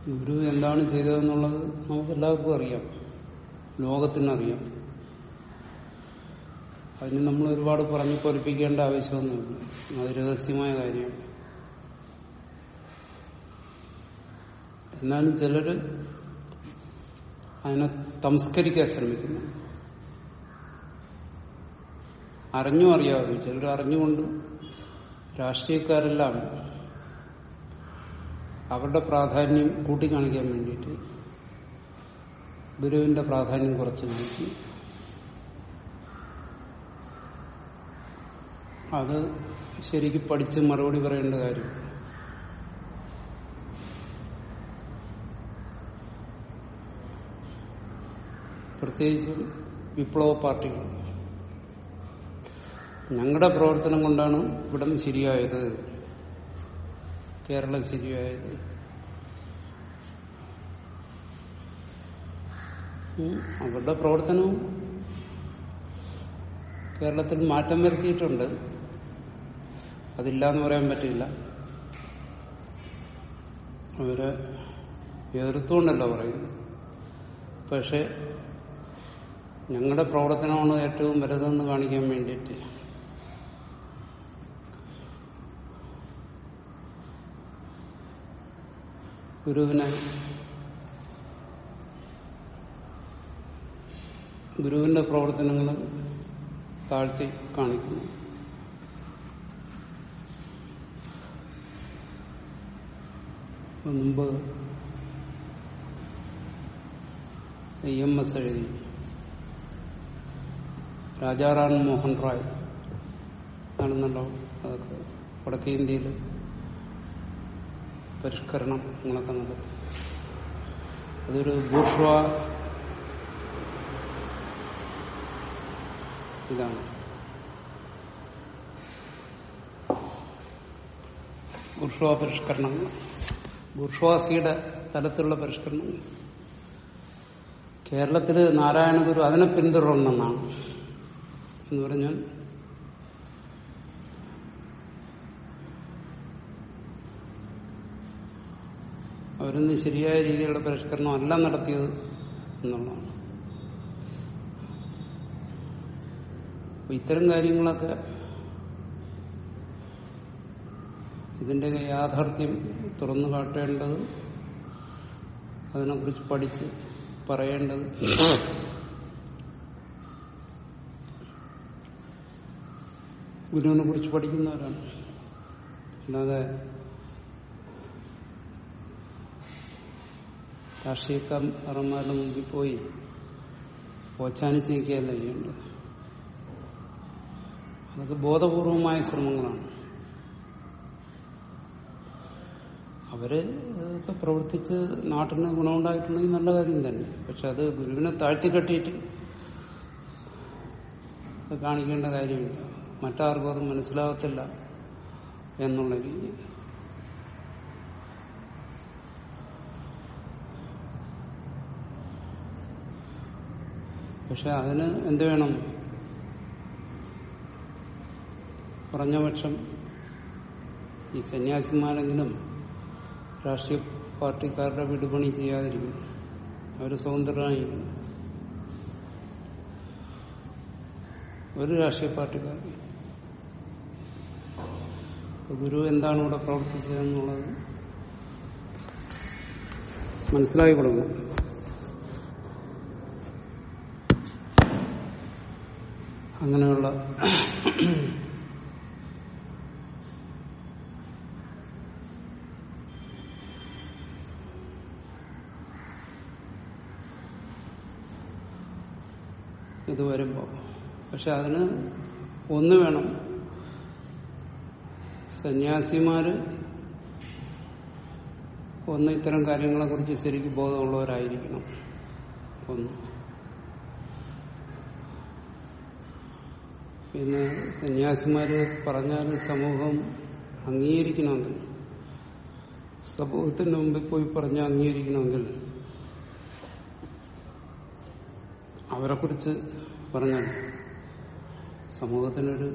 ഗുരു എന്താണ് ചെയ്തതെന്നുള്ളത് നമുക്ക് എല്ലാവർക്കും അറിയാം ലോകത്തിനറിയാം അതിന് നമ്മൾ ഒരുപാട് പറഞ്ഞു പൊലിപ്പിക്കേണ്ട ആവശ്യമൊന്നുമില്ല അത് രഹസ്യമായ കാര്യമാണ് എന്നാലും ചിലര് അതിനെ തംസ്കരിക്കാൻ ശ്രമിക്കുന്നു അറിഞ്ഞും അറിയാവും ചിലർ അറിഞ്ഞുകൊണ്ട് രാഷ്ട്രീയക്കാരെല്ലാം അവരുടെ പ്രാധാന്യം കൂട്ടിക്കാണിക്കാൻ വേണ്ടിയിട്ട് ഗുരുവിന്റെ പ്രാധാന്യം കുറച്ച് കാണിക്കും അത് ശരിക്കും പഠിച്ച് മറുപടി പറയേണ്ട കാര്യം പ്രത്യേകിച്ചും വിപ്ലവ പാർട്ടികൾ ഞങ്ങളുടെ പ്രവർത്തനം കൊണ്ടാണ് ഇവിടം ശരിയായത് കേരളം ശരിയായത് ഉം, അവരുടെ പ്രവർത്തനവും കേരളത്തിൽ മാറ്റം വരുത്തിയിട്ടുണ്ട് അതില്ലാന്ന് പറയാൻ പറ്റില്ല അവരെ എതിർത്തുകൊണ്ടല്ല പറയുന്നത് പക്ഷെ ഞങ്ങളുടെ പ്രവർത്തനമാണ് ഏറ്റവും വലുതെന്ന് കാണിക്കാൻ വേണ്ടിയിട്ട് ഗുരുവിനെ ഗുരുവിന്റെ പ്രവർത്തനങ്ങൾ താഴ്ത്തി കാണിക്കുന്നു ഇപ്പൊ മുമ്പ് ഇ എം എസ് എഴുതി രാജാറാം മോഹൻ റായ് ആണെന്നല്ലോ അതൊക്കെ വടക്കേ ഇന്ത്യയിൽ പരിഷ്കരണങ്ങളൊക്കെ നടത്തി അതൊരു ബൂർഷ്വ ഇതാണ് ബൂർഷ്വ പരിഷ്കരണങ്ങൾ ബൂർഷ്വാസിയുടെ തലത്തിലുള്ള പരിഷ്കരണങ്ങൾ കേരളത്തിൽ നാരായണ ഗുരു അതിനെ പിന്തുടർന്നെന്നാണ് എന്ന് പറഞ്ഞാൽ അവരൊന്നും ശരിയായ രീതിയിലുള്ള പരിഷ്കരണം അല്ല നടത്തിയത് എന്നുള്ളതാണ് അപ്പൊ ഇത്തരം കാര്യങ്ങളൊക്കെ ഇതിന്റെ യാഥാർത്ഥ്യം തുറന്നു കാട്ടേണ്ടത് അതിനെക്കുറിച്ച് പഠിച്ച് പറയേണ്ടത് ഗുരുവിനെ കുറിച്ച് പഠിക്കുന്നവരാണ് അല്ലാതെ രാഷ്ട്രീയക്കാരന്മാരുടെ മുമ്പിൽ പോയി ഓച്ചാനിച്ച് നിൽക്കുകയല്ല ചെയ്യേണ്ടത് അതൊക്കെ ബോധപൂർവമായ ശ്രമങ്ങളാണ് അവര് ഒക്കെ പ്രവർത്തിച്ച് നാട്ടിന് ഗുണമുണ്ടായിട്ടുണ്ടെങ്കിൽ നല്ല കാര്യം തന്നെ പക്ഷെ അത് ഗുരുവിനെ താഴ്ത്തിക്കെട്ടിയിട്ട് അത് കാണിക്കേണ്ട കാര്യമില്ല മറ്റാർക്കും അത് മനസ്സിലാകത്തില്ല എന്നുള്ള രീതിയിൽ പക്ഷെ അതിന് എന്ത് വേണം കുറഞ്ഞ പക്ഷം ഈ സന്യാസിമാരെങ്കിലും രാഷ്ട്രീയ പാർട്ടിക്കാരുടെ വിടുപണി ചെയ്യാതിരിക്കും അവർ സ്വതന്ത്രരായിരിക്കും ഒരു രാഷ്ട്രീയ പാർട്ടിക്കാർ ഗുരു എന്താണ് ഇവിടെ പ്രവർത്തിച്ചതെന്നുള്ളത് മനസ്സിലാക്കി കൊടുക്കും അങ്ങനെയുള്ള ഇത് വരുമ്പോ പക്ഷെ അതിന് ഒന്ന് വേണം സന്യാസിമാര് ഒന്ന് ഇത്തരം കാര്യങ്ങളെ കുറിച്ച് ശരിക്കും ബോധമുള്ളവരായിരിക്കണം ഒന്ന് പിന്നെ സന്യാസിമാര് പറഞ്ഞാൽ സമൂഹം അംഗീകരിക്കണമെങ്കിൽ സമൂഹത്തിന്റെ മുമ്പിൽ പോയി പറഞ്ഞ് അംഗീകരിക്കണമെങ്കിൽ അവരെ കുറിച്ച് പറഞ്ഞാൽ സമൂഹത്തിനൊരു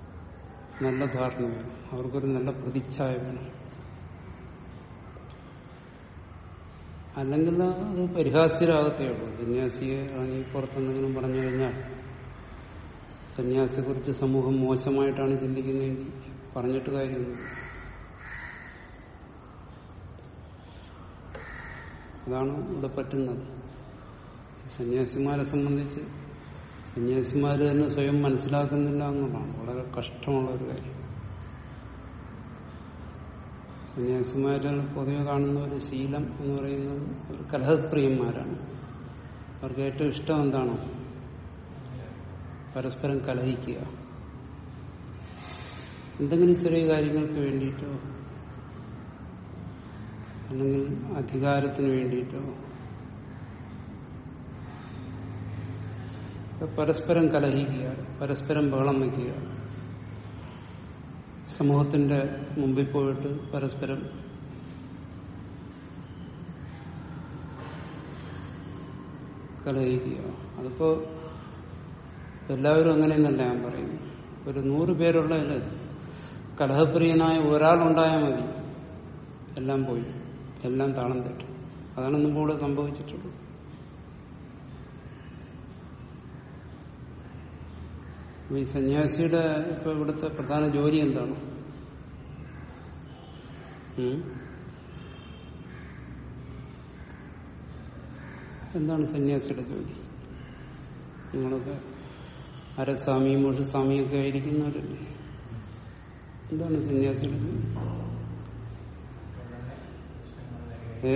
നല്ല ധാരണ വേണം അവർക്കൊരു നല്ല പ്രതിച്ഛായ വേണം അല്ലെങ്കിൽ അത് പരിഹാസ്യരാകത്തേ ഉള്ളൂ സന്യാസിയെ ഇറങ്ങി പുറത്തെന്തെങ്കിലും പറഞ്ഞു കഴിഞ്ഞാൽ സന്യാസിയെക്കുറിച്ച് സമൂഹം മോശമായിട്ടാണ് ചിന്തിക്കുന്നതെങ്കിൽ പറഞ്ഞിട്ട് കാര്യമൊന്നും അതാണ് ഇവിടെ പറ്റുന്നത് സന്യാസിമാരെ സംബന്ധിച്ച് സന്യാസിമാർ തന്നെ സ്വയം മനസ്സിലാക്കുന്നില്ല എന്നുള്ളതാണ് വളരെ കഷ്ടമുള്ള ഒരു കാര്യം സന്യാസിമാരിൽ പൊതുവെ കാണുന്ന ഒരു ശീലം എന്ന് പറയുന്നത് ഒരു കലഹപ്രിയന്മാരാണ് അവർക്ക് ഏറ്റവും ഇഷ്ടം എന്താണ് പരസ്പരം കലഹിക്കുക എന്തെങ്കിലും ചെറിയ കാര്യങ്ങൾക്ക് വേണ്ടിയിട്ടോ അല്ലെങ്കിൽ അധികാരത്തിന് വേണ്ടിയിട്ടോ പരസ്പരം കലഹിക്കുക പരസ്പരം ബഹളം വയ്ക്കുക സമൂഹത്തിന്റെ മുമ്പിൽ പോയിട്ട് പരസ്പരം കലഹിക്കുക അതിപ്പോ എല്ലാവരും അങ്ങനെയെന്നല്ല ഞാൻ പറയുന്നു ഒരു നൂറ് പേരുള്ളതിൽ കലഹപ്രിയനായ ഒരാളുണ്ടായാൽ മതി എല്ലാം പോയി എല്ലാം താളം തെറ്റും അതാണ് മുമ്പ് ഇവിടെ സംഭവിച്ചിട്ടുള്ളത് അപ്പൊ ഈ സന്യാസിയുടെ ഇപ്പൊ ഇവിടുത്തെ പ്രധാന ജോലി എന്താണ് ഉം? എന്താണ് സന്യാസിയുടെ ജോലി നിങ്ങളൊക്കെ അരസ്വാമിയും മുഴുസ്വാമിയും ഒക്കെ ആയിരിക്കുന്നവരല്ലേ എന്താണ് സന്യാസിയുടെ ജോലി ഏ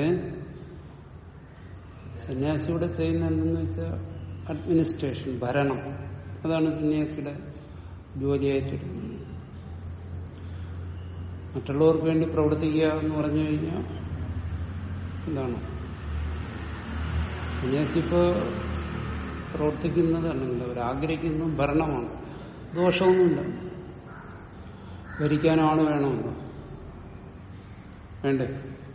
സന്യാസി ഇവിടെ ചെയ്യുന്ന എന്തെന്ന് വെച്ചാൽ അഡ്മിനിസ്ട്രേഷൻ ഭരണം അതാണ് സന്യാസിയുടെ ജോലിയായിട്ടെടുക്കുന്നത് മറ്റുള്ളവർക്ക് വേണ്ടി പ്രവർത്തിക്കുക എന്ന് പറഞ്ഞു കഴിഞ്ഞാൽ എന്താണ് സന്യാസി ഇപ്പോ പ്രവർത്തിക്കുന്നത് അല്ലെങ്കിൽ അവർ ആഗ്രഹിക്കുന്ന ഭരണമാണ് ദോഷമൊന്നുമില്ല ഭരിക്കാൻ ആള് വേണമല്ലോ വേണ്ടേ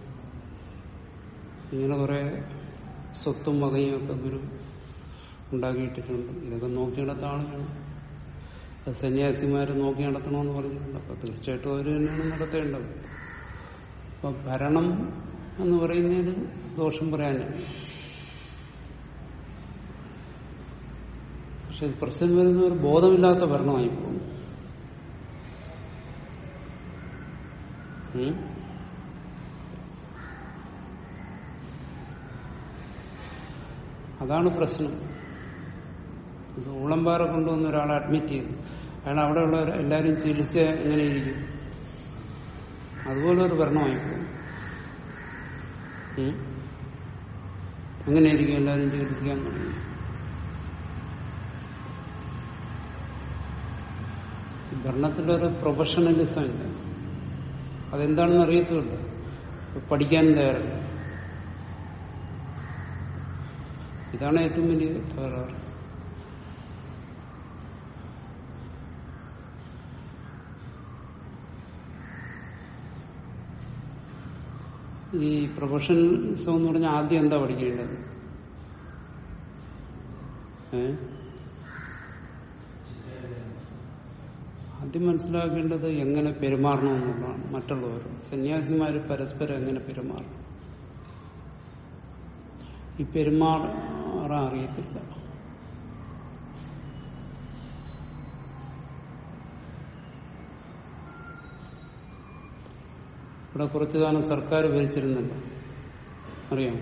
ഇങ്ങനെ കുറെ സ്വത്തും വകയും ഒക്കെ ഗുരു ഉണ്ടാക്കിയിട്ടിട്ടുണ്ട് ഇതൊക്കെ നോക്കി നടത്താണ് വേണം അത് സന്യാസിമാര് നോക്കി നടത്തണമെന്ന് പറഞ്ഞിട്ടുണ്ട് അപ്പൊ തീർച്ചയായിട്ടും അവർ തന്നെയാണ് നടത്തേണ്ടത് അപ്പൊ ഭരണം എന്ന് പറയുന്നതിന് ദോഷം പറയാനില്ല പക്ഷെ പ്രശ്നം വരുന്ന ഒരു ബോധമില്ലാത്ത ഭരണമായി പോകും ഉം? അതാണ് പ്രശ്നം ഇത് ഊളംപാറ കൊണ്ടുവന്ന ഒരാളെ അഡ്മിറ്റ് ചെയ്തു അയാൾ അവിടെയുള്ള എല്ലാവരും ചികിത്സ എങ്ങനെ ഇരിക്കും അതുപോലെ ഒരു ഭരണമായി പോകും ഉം? അങ്ങനെയായിരിക്കും എല്ലാവരും ചികിത്സിക്കാൻ തുടങ്ങി ഈ ഭരണത്തിലൊരു പ്രൊഫഷണലിസം ഇല്ല അതെന്താണെന്ന് അറിയത്തുമില്ല പഠിക്കാനും തയ്യാറല്ല ഇതാണ് ഏറ്റവും വലിയ തകരാറ് ഈ പ്രൊഫഷണലിസം എന്ന് പറഞ്ഞാൽ ആദ്യം എന്താ പഠിക്കേണ്ടത് ഏ ആദ്യം മനസ്സിലാക്കേണ്ടത് എങ്ങനെ പെരുമാറണം എന്നുള്ളതാണ് മറ്റുള്ളവർ സന്യാസിമാർ പരസ്പരം എങ്ങനെ പെരുമാറണം ഈ പെരുമാറാൻ അറിയത്തില്ല ഇവിടെ കുറച്ചു കാലം സർക്കാർ ഭരിച്ചിരുന്നല്ലോ അറിയാം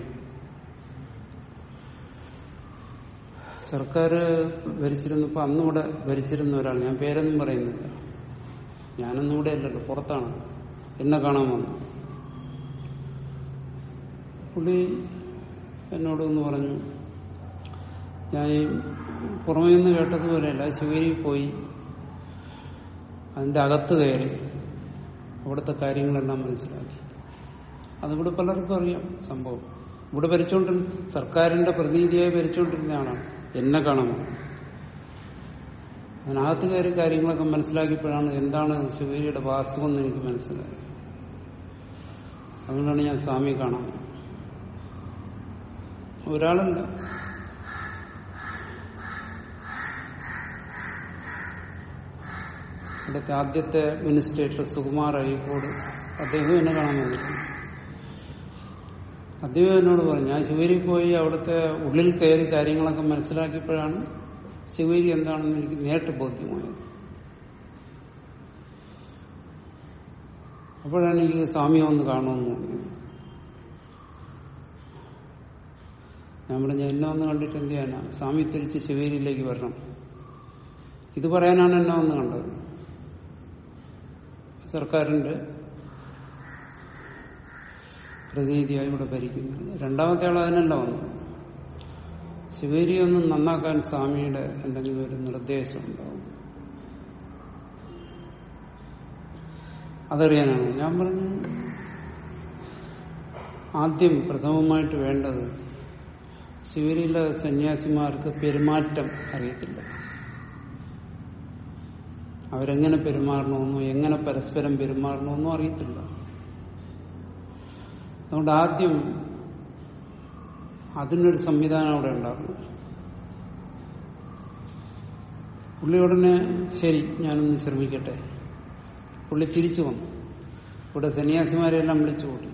സർക്കാർ ഭരിച്ചിരുന്നപ്പോ അന്നിവിടെ ഭരിച്ചിരുന്ന ഒരാൾ ഞാൻ പേരൊന്നും പറയുന്നില്ല ഞാനൊന്നും ഇവിടെ അല്ലല്ലോ പുറത്താണ് എന്നെ കാണാൻ വന്നു പുള്ളി എന്നോട് ഒന്ന് പറഞ്ഞു ഞാൻ ഈ പുറമേ നിന്ന് കേട്ടതുപോലെയല്ല ശിവരി പോയി അതിന്റെ അകത്ത് കയറി അവിടുത്തെ കാര്യങ്ങളെല്ലാം മനസ്സിലാക്കി അതിവിടെ പലർക്കും അറിയാം സംഭവം ഇവിടെ ഭരിച്ചുകൊണ്ടിരുന്ന സർക്കാരിന്റെ പ്രതിനിധിയായി ഭരിച്ചുകൊണ്ടിരുന്ന ആളാണ് എന്നെ കാണാൻ അതിനകത്ത് കയറി കാര്യങ്ങളൊക്കെ മനസ്സിലാക്കിയപ്പോഴാണ് എന്താണ് ശിവരിയുടെ വാസ്തവം എന്ന് എനിക്ക് മനസ്സിലായത് അതുകൊണ്ടാണ് ഞാൻ സ്വാമിയെ കാണാൻ വന്നത്. ഒരാളല്ല ഇവിടുത്തെ ആദ്യത്തെ അഡ്മിനിസ്ട്രേറ്റർ സുകുമാർ അഴീക്കോട് അദ്ദേഹം എന്നെ കാണാൻ വന്നിട്ടുണ്ട് അദ്ദേഹം എന്നോട് പറഞ്ഞു ഞാൻ ശിവരി പോയി അവിടുത്തെ ഉള്ളിൽ കയറി കാര്യങ്ങളൊക്കെ മനസ്സിലാക്കിയപ്പോഴാണ് ശിവരി എന്താണെന്ന് എനിക്ക് നേരിട്ട് ബോധ്യമായത് അപ്പോഴാണ് എനിക്ക് സ്വാമിയെ ഒന്ന് കാണുമെന്ന് തോന്നിയത് ഞാൻ പറഞ്ഞു എന്നെ ഒന്ന് കണ്ടിട്ട് എന്ത് ചെയ്യാനാ സ്വാമി തിരിച്ച് ശിവേരിയിലേക്ക് വരണം ഇത് പറയാനാണ് എന്നെ വന്ന് കണ്ടത് സർക്കാരിന്റെ പ്രതിനിധിയായി ഇവിടെ ഭരിക്കുന്നത് രണ്ടാമത്തെ ആൾ അതിനല്ല വന്നത് ശിവേരി ഒന്ന് നന്നാക്കാൻ സ്വാമിയുടെ എന്തെങ്കിലും ഒരു നിർദ്ദേശം ഉണ്ടാവും അതറിയാനാണ് ഞാൻ പറഞ്ഞു ആദ്യം പ്രഥമമായിട്ട് വേണ്ടത് ശിവരിയിലെ സന്യാസിമാർക്ക് പെരുമാറ്റം അറിയത്തില്ല അവരെങ്ങനെ പെരുമാറണമെന്നോ എങ്ങനെ പരസ്പരം പെരുമാറണമെന്നോ അറിയത്തില്ല അതുകൊണ്ട് ആദ്യം അതിനൊരു സംവിധാനം അവിടെ ഉണ്ടാക്കണം പുള്ളി ഉടനെ ശരി ഞാനൊന്ന് ശ്രമിക്കട്ടെ പുള്ളി തിരിച്ചു വന്നു ഇവിടെ സന്യാസിമാരെല്ലാം വിളിച്ചു കൂട്ടി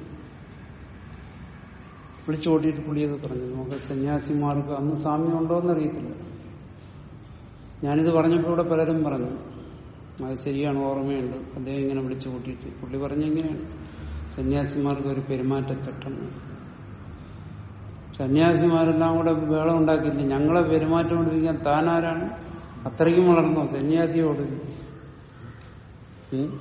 വിളിച്ചു കൂട്ടിയിട്ട് പുള്ളി അത് പറഞ്ഞു നമുക്ക് സന്യാസിമാർക്ക് അന്ന് സാമ്യം ഉണ്ടോ എന്നറിയത്തില്ല ഞാനിത് പറഞ്ഞപ്പോൾ ഇവിടെ പലരും പറഞ്ഞു അത് ശരിയാണ് ഓർമ്മയുണ്ട് അദ്ദേഹം ഇങ്ങനെ വിളിച്ചു കൂട്ടിയിട്ട് പുള്ളി പറഞ്ഞെങ്ങനെയാണ് സന്യാസിമാർക്ക് ഒരു പെരുമാറ്റച്ചട്ടം സന്യാസിമാരെല്ലാം കൂടെ വേളം ഉണ്ടാക്കിയില്ല ഞങ്ങളെ പെരുമാറ്റം കൊണ്ടിരിക്കാൻ താനാരാണ് അത്രയ്ക്കും വളർന്നോ സന്യാസിയോട് ഉം?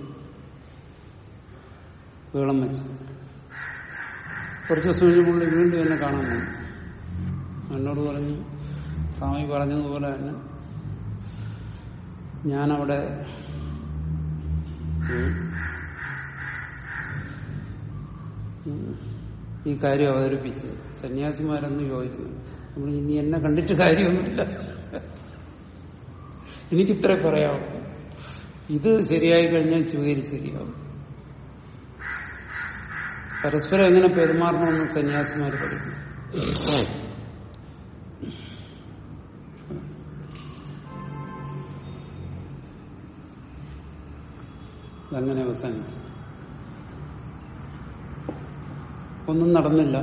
വേളം വെച്ച് കുറച്ച് ദിവസം കഴിഞ്ഞ് പുള്ളി വീണ്ടും എന്നെ കാണാൻ വന്നു എന്നോട് പറഞ്ഞു സ്വാമി പറഞ്ഞതുപോലെ തന്നെ ഞാനവിടെ ഉം, ഉം, ഈ കാര്യം അവതരിപ്പിച്ച് സന്യാസിമാരൊന്നും യോജിക്കുന്നു നമ്മൾ ഇനി എന്നെ കണ്ടിട്ട് കാര്യമൊന്നുമില്ല എനിക്കിത്രേ പറയാവൂ ഇത് ശരിയായി കഴിഞ്ഞാൽ ശിവഗിരി ശരിയാവും പരസ്പരം എങ്ങനെ പെരുമാറണമെന്ന് സന്യാസിമാർ പഠിക്കും അതങ്ങനെ അവസാനിച്ചു ഒന്നും നടന്നില്ല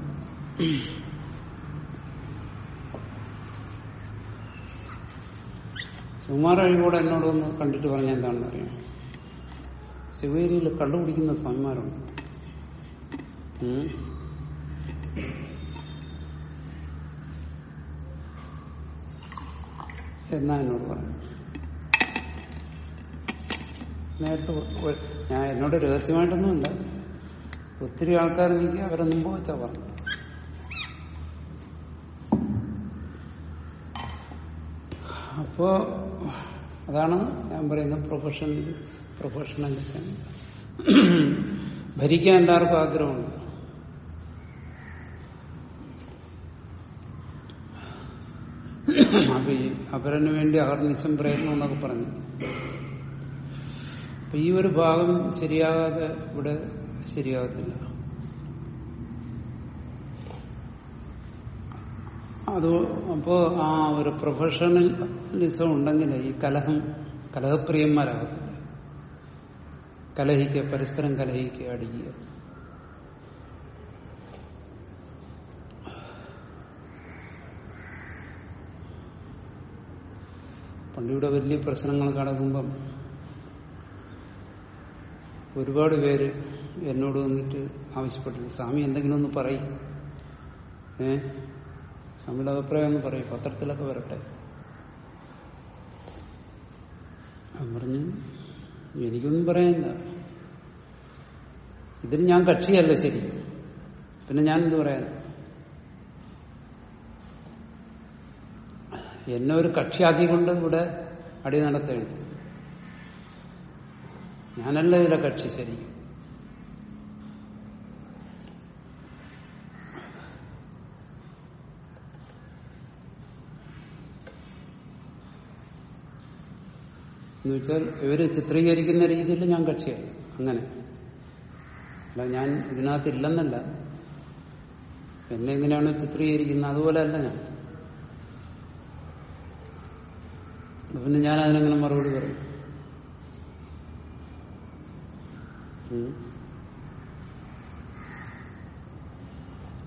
സുമാർ അഴികൂടെ എന്നോടൊന്ന് കണ്ടിട്ട് പറഞ്ഞ എന്താണെന്ന് അറിയാം ശിവേരിയിൽ കള്ളുപിടിക്കുന്ന സ്വാമിമാരുണ്ട് ഉം. എന്നാ എന്നോട് പറഞ്ഞു നേരിട്ട് ഒ- ഞാൻ എന്നോട് രഹസ്യമായിട്ടൊന്നുമില്ല ഒത്തിരി ആൾക്കാർ എനിക്ക് അവരെ മുമ്പ് വെച്ചാ പറഞ്ഞു അപ്പോ അതാണ് ഞാൻ പറയുന്ന പ്രൊഫഷണൽ പ്രൊഫഷണലിസം ഭരിക്കാൻ എല്ലാവർക്കും ആഗ്രഹമുണ്ട് അപ്പൊ ഈ അപരന് വേണ്ടി അഹർനിശം പ്രയത്നം എന്നൊക്കെ പറഞ്ഞു അപ്പൊ ഈ ഒരു ഭാഗം ശരിയാകാതെ ഇവിടെ ശരിയാകത്തില്ല അത് അപ്പോ ആ ഒരു പ്രൊഫഷണലിസം ഉണ്ടെങ്കിൽ ഈ കലഹം കലഹപ്രിയന്മാരാകത്തില്ല കലഹിക്കുക പരസ്പരം കലഹിക്കുക അടിക്കുക പണ്ടിവിടെ വലിയ പ്രശ്നങ്ങൾ കടക്കുമ്പം ഒരുപാട് പേര് എന്നോട് വന്നിട്ട് ആവശ്യപ്പെട്ടില്ല സ്വാമി എന്തെങ്കിലും ഒന്ന് പറയും ഏ സ്വാമിയുടെ അഭിപ്രായം ഒന്ന് പറയും പത്രത്തിലൊക്കെ വരട്ടെ ഞാൻ പറഞ്ഞു എനിക്കൊന്നും പറയാനില്ല ഇതിന് ഞാൻ കക്ഷിയല്ല ശരി പിന്നെ ഞാൻ എന്ത് പറയാൻ എന്നെ ഒരു കക്ഷിയാക്കിക്കൊണ്ട് ഇവിടെ അടി നടത്തുകയാണ് ഞാനല്ല ഇതിലെ കക്ഷി ശരി എന്ന് വെച്ചാൽ ഇവര് ചിത്രീകരിക്കുന്ന രീതിയിൽ ഞാൻ കക്ഷിയാണ് അങ്ങനെ അല്ല ഞാൻ ഇതിനകത്ത് ഇല്ലെന്നല്ല എന്നെ എങ്ങനെയാണോ ചിത്രീകരിക്കുന്നത് അതുപോലെ അല്ല ഞാൻ അത് പിന്നെ ഞാൻ അതിനെങ്ങനെ മറുപടി പറയും ഉം.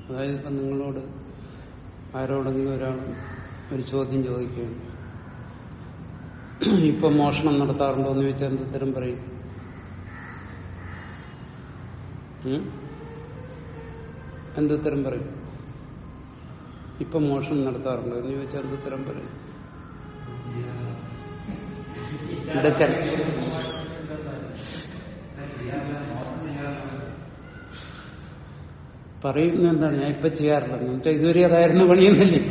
അതായത് ഇപ്പം നിങ്ങളോട് ആരോടെങ്കിലും ഒരാൾ ഒരു ചോദ്യം ചോദിക്കുകയാണ് ഇപ്പം മോഷണം നടത്താറുണ്ടോ എന്ന് ചോദിച്ചാൽ എന്ത് ഉത്തരം പറയും ഉം? എന്തുത്തരം പറയും ഇപ്പം മോഷണം നടത്താറുണ്ടോ എന്ന് ചോദിച്ചാൽ എന്തുത്തരം പറയും എടുക്കൽ പറയുന്ന എന്താണ് ഞാൻ ഇപ്പൊ ചെയ്യാറില്ല എന്ന് വെച്ചാൽ ഇതുവരെ അതായിരുന്നു പണിയെന്നല്ലേ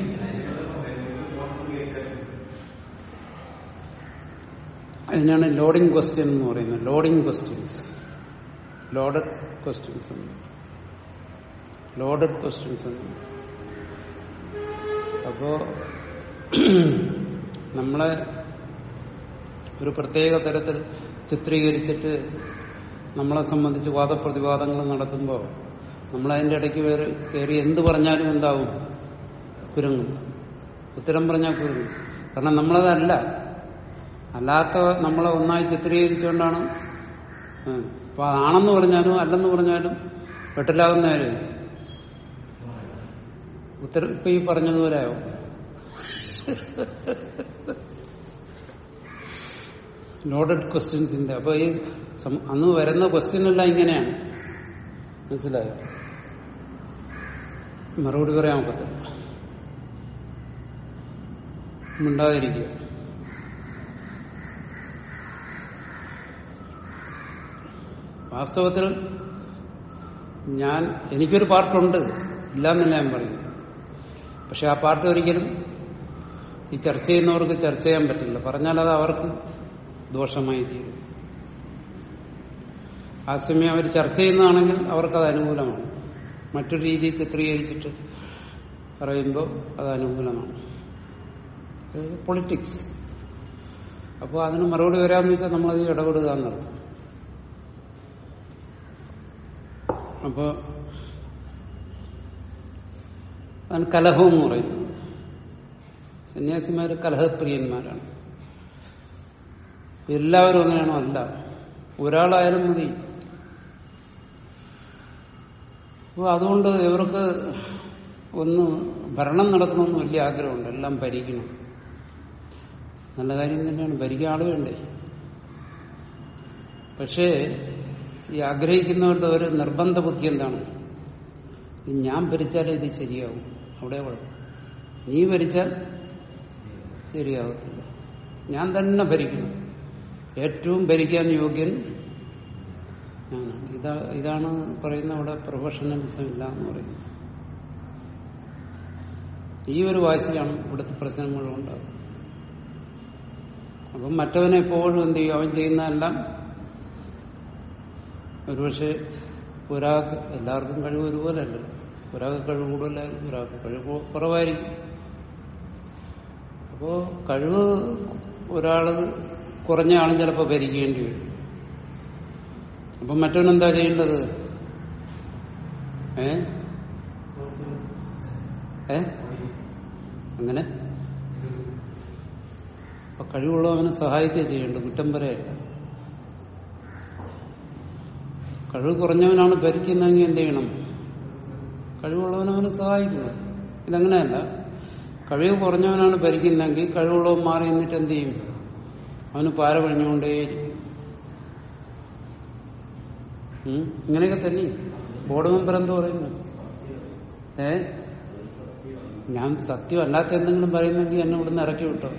അതിനാണ് ലോഡിംഗ് ക്വസ്റ്റ്യൻ എന്ന് പറയുന്നത് ലോഡിംഗ് ക്വസ്റ്റ്യൻസ് ലോഡഡ് ക്വസ്റ്റ്യൻസ് എന്ന് ലോഡഡ് ക്വസ്റ്റ്യൻസ് എന്ന് അപ്പോ നമ്മളെ ഒരു പ്രത്യേക തരത്തിൽ ചിത്രീകരിച്ചിട്ട് നമ്മളെ സംബന്ധിച്ച് വാദപ്രതിവാദങ്ങൾ നടത്തുമ്പോൾ നമ്മളതിൻ്റെ ഇടയ്ക്ക് വേറെ കയറി എന്ത് പറഞ്ഞാലും എന്താവും കുരുങ്ങും ഉത്തരം പറഞ്ഞാൽ കുരുങ്ങും കാരണം നമ്മളതല്ല അല്ലാത്ത നമ്മളെ ഒന്നായി ചിത്രീകരിച്ചുകൊണ്ടാണ് ഉം. അപ്പൊ അതാണെന്ന് പറഞ്ഞാലും അല്ലെന്ന് പറഞ്ഞാലും വെട്ടിലാകുന്നവര് ഉത്തരം ഇപ്പൊ ഈ പറഞ്ഞതുപോലെ ആവും ലോഡഡ് ക്വസ്റ്റ്യൻസിന്റെ അപ്പൊ ഈ സം- അന്ന് വരുന്ന ക്വസ്റ്റ്യൻ എല്ലാം ഇങ്ങനെയാണ് മനസ്സിലായോ മറുപടി പറയാൻ ഒക്കത്തില്ല മിണ്ടാതിരിക്കുക വാസ്തവത്തിൽ ഞാൻ എനിക്കൊരു പാർട്ടുണ്ട് ഇല്ലാന്നല്ല ഞാൻ പറയുന്നു പക്ഷെ ആ പാർട്ട് ഒരിക്കലും ഈ ചർച്ച ചെയ്യുന്നവർക്ക് ചർച്ച ചെയ്യാൻ പറ്റില്ല പറഞ്ഞാൽ അത് അവർക്ക് ദോഷമായി തീരും ആ സമയം അവർ ചർച്ച ചെയ്യുന്നതാണെങ്കിൽ അവർക്കത് അനുകൂലമാണ് മറ്റൊരു രീതിയിൽ ചിത്രീകരിച്ചിട്ട് പറയുമ്പോൾ അത് അനുകൂലമാണ് പൊളിറ്റിക്സ് അപ്പോൾ അതിന് മറുപടി വരാമെന്ന് വെച്ചാൽ നമ്മളത് ഇടപെടുക എന്നർത്ഥം അപ്പോ അതാണ് കലഹം എന്ന് പറയുന്നത് സന്യാസിമാര് കലഹപ്രിയന്മാരാണ് എല്ലാവരും അങ്ങനെയാണോ അല്ല ഒരാളായാലും മതി അപ്പോൾ അതുകൊണ്ട് ഇവർക്ക് ഒന്ന് ഭരണം നടത്തണമെന്ന് വലിയ ആഗ്രഹമുണ്ട് എല്ലാം ഭരിക്കണം നല്ല കാര്യം തന്നെയാണ് ഭരിക്കാൻ ആള് വേണ്ടേ പക്ഷേ ഈ ആഗ്രഹിക്കുന്നവരുടെ ഒരു നിർബന്ധ ബുദ്ധി എന്താണ് ഇത് ഞാൻ ഭരിച്ചാലേ ഇത് ശരിയാവും അവിടെ കുഴപ്പം നീ ഭരിച്ചാൽ ശരിയാവത്തില്ല ഞാൻ തന്നെ ഭരിക്കണം ഏറ്റവും ഭരിക്കാൻ യോഗ്യൻ ഞാനാണ് ഇതാ ഇതാണ് പറയുന്ന അവിടെ പ്രൊഫഷണലിസം ഇല്ല എന്ന് പറയുന്നത് ഈ ഒരു വാശിയാണ് ഇവിടുത്തെ പ്രശ്നം മുഴുവൻ ഉണ്ടാകുന്നത് അപ്പം മറ്റവനെ എപ്പോഴും എന്ത് ചെയ്യും അവൻ ചെയ്യുന്നതെല്ലാം ഒരുപക്ഷെ ഒരാൾക്ക് എല്ലാവർക്കും കഴിവ് ഒരുപോലെ അല്ലല്ലോ ഒരാൾക്ക് കഴിവ് കൂടുതലായിരിക്കും ഒരാൾക്ക് കഴിവ് കുറവായിരിക്കും അപ്പോ കഴിവ് ഒരാള് കുറഞ്ഞ ആളും ചിലപ്പോൾ ഭരിക്കേണ്ടി വരും അപ്പം മറ്റവനെന്താ ചെയ്യേണ്ടത് ഏ ഏ അങ്ങനെ അപ്പൊ കഴിവുള്ളവനെ സഹായിക്കുക ചെയ്യേണ്ടത് കുറ്റം പറയല്ല കഴിവ് കുറഞ്ഞവനാണ് ഭരിക്കുന്നതെങ്കിൽ എന്ത് ചെയ്യണം കഴിവുള്ളവൻ അവനെ സഹായിക്കണം ഇതങ്ങനെയല്ല കഴിവ് കുറഞ്ഞവനാണ് ഭരിക്കുന്നതെങ്കിൽ കഴിവുള്ളവൻ മാറി നിന്നിട്ട് എന്ത് ചെയ്യും അവന് പാര പഴിഞ്ഞുകൊണ്ടേയിരിക്കും ഉം? ഇങ്ങനെയൊക്കെ തന്നെ ബോർഡ് മെമ്പർ എന്ത് പറയുന്നു ഏ ഞാൻ സത്യം അല്ലാത്ത എന്തെങ്കിലും പറയുന്നെങ്കിൽ എന്നെ ഇവിടുന്ന് ഇറക്കി വിട്ടോ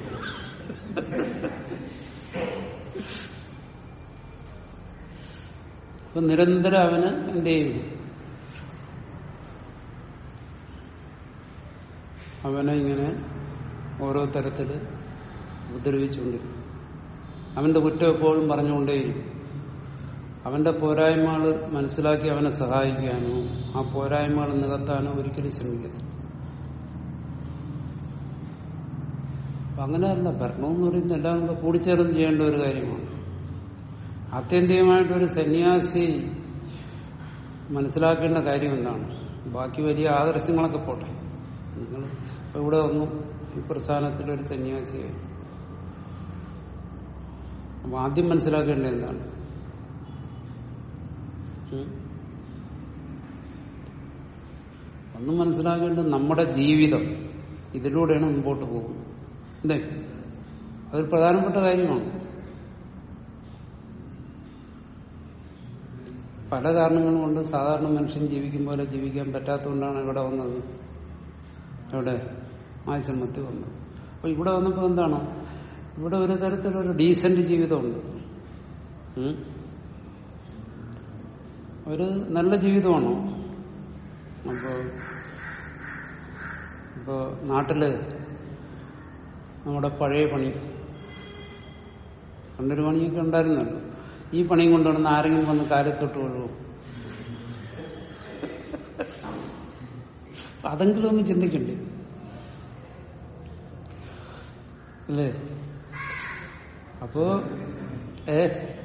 അപ്പൊ നിരന്തരം അവന് എന്ത് ചെയ്യും അവനെ ഇങ്ങനെ ഓരോ തരത്തില് ഉപദ്രവിച്ചുകൊണ്ടിരിക്കും അവന്റെ കുറ്റം എപ്പോഴും പറഞ്ഞുകൊണ്ടേയിരിക്കും അവന്റെ പോരായ്മകൾ മനസ്സിലാക്കി അവനെ സഹായിക്കാനോ ആ പോരായ്മകൾ നികത്താനോ ഒരിക്കലും ശ്രമിക്കത്തില്ല അപ്പൊ അങ്ങനെയല്ല ഭരണമെന്ന് പറയുന്നത് എല്ലാവരും കൂടെ കൂടിച്ചേർന്ന് ചെയ്യേണ്ട ഒരു കാര്യമാണ് ആത്യന്തികമായിട്ട് ഒരു സന്യാസി മനസ്സിലാക്കേണ്ട കാര്യം എന്താണ് ബാക്കി വലിയ ആദർശങ്ങളൊക്കെ പോട്ടെ നിങ്ങൾ ഇപ്പൊ ഇവിടെ വന്നു ഈ പ്രസ്ഥാനത്തിലൊരു സന്യാസിയായി അപ്പൊ ആദ്യം മനസ്സിലാക്കേണ്ടത് എന്താണ് ഉം? ഒന്ന് മനസ്സിലാക്കേണ്ടത് നമ്മുടെ ജീവിതം ഇതിലൂടെയാണ് മുമ്പോട്ട് പോകുന്നത് അല്ലേ അതൊരു പ്രധാനപ്പെട്ട കാര്യമാണ് പല കാരണങ്ങൾ കൊണ്ട് സാധാരണ മനുഷ്യൻ ജീവിക്കും പോലെ ജീവിക്കാൻ പറ്റാത്തതുകൊണ്ടാണ് ഇവിടെ വന്നത് ഇവിടെ ആശ്രമത്തിൽ വന്നത് അപ്പൊ ഇവിടെ വന്നപ്പോൾ എന്താണ് ഇവിടെ ഒരു തരത്തിലൊരു ഡീസന്റ് ജീവിതമുണ്ട് ഉം? ഒരു നല്ല ജീവിതമാണോ അപ്പോ ഇപ്പോ നാട്ടില് നമ്മുടെ പഴയ പണി പണ്ടൊരു പണിയൊക്കെ ഉണ്ടായിരുന്നല്ലോ ഈ പണിയും കൊണ്ടുവന്ന് ആരെങ്കിലും വന്ന് കാലത്തൊട്ട് കൊള്ളുമോ അതെങ്കിലും ഒന്ന് ചിന്തിക്കണ്ടേ അല്ലേ അപ്പോ ഏ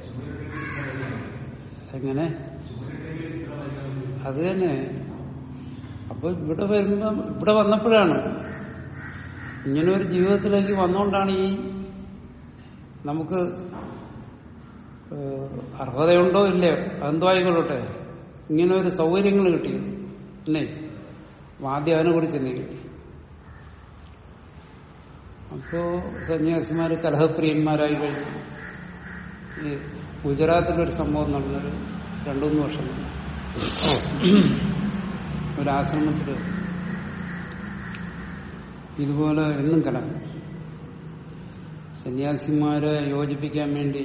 എങ്ങനെ അത് തന്നെ അപ്പൊ ഇവിടെ വരുമ്പോ ഇവിടെ വന്നപ്പോഴാണ് ഇങ്ങനെ ഒരു ജീവിതത്തിലേക്ക് വന്നുകൊണ്ടാണ് ഈ നമുക്ക് ഏഹ്, അർഹതയുണ്ടോ ഇല്ലയോ അതെന്തോ ആയിക്കൊള്ളട്ടെ ഇങ്ങനെ ഒരു സൗകര്യങ്ങൾ കിട്ടിയത് അല്ലേ അപ്പൊ ആദ്യം അതിനെ കുറിച്ച് ചിന്തിക്കും അപ്പോ സന്യാസിമാര് കലഹപ്രിയന്മാരായി കഴിഞ്ഞു ഈ ഗുജറാത്തിലൊരു സംഭവം നടന്നൊരു രണ്ടു മൂന്ന് വർഷം മുമ്പ്. ഒരാശ്രമത്തില് ഇതുപോലെ എന്നും കലഹം സന്യാസിമാരെ യോജിപ്പിക്കാൻ വേണ്ടി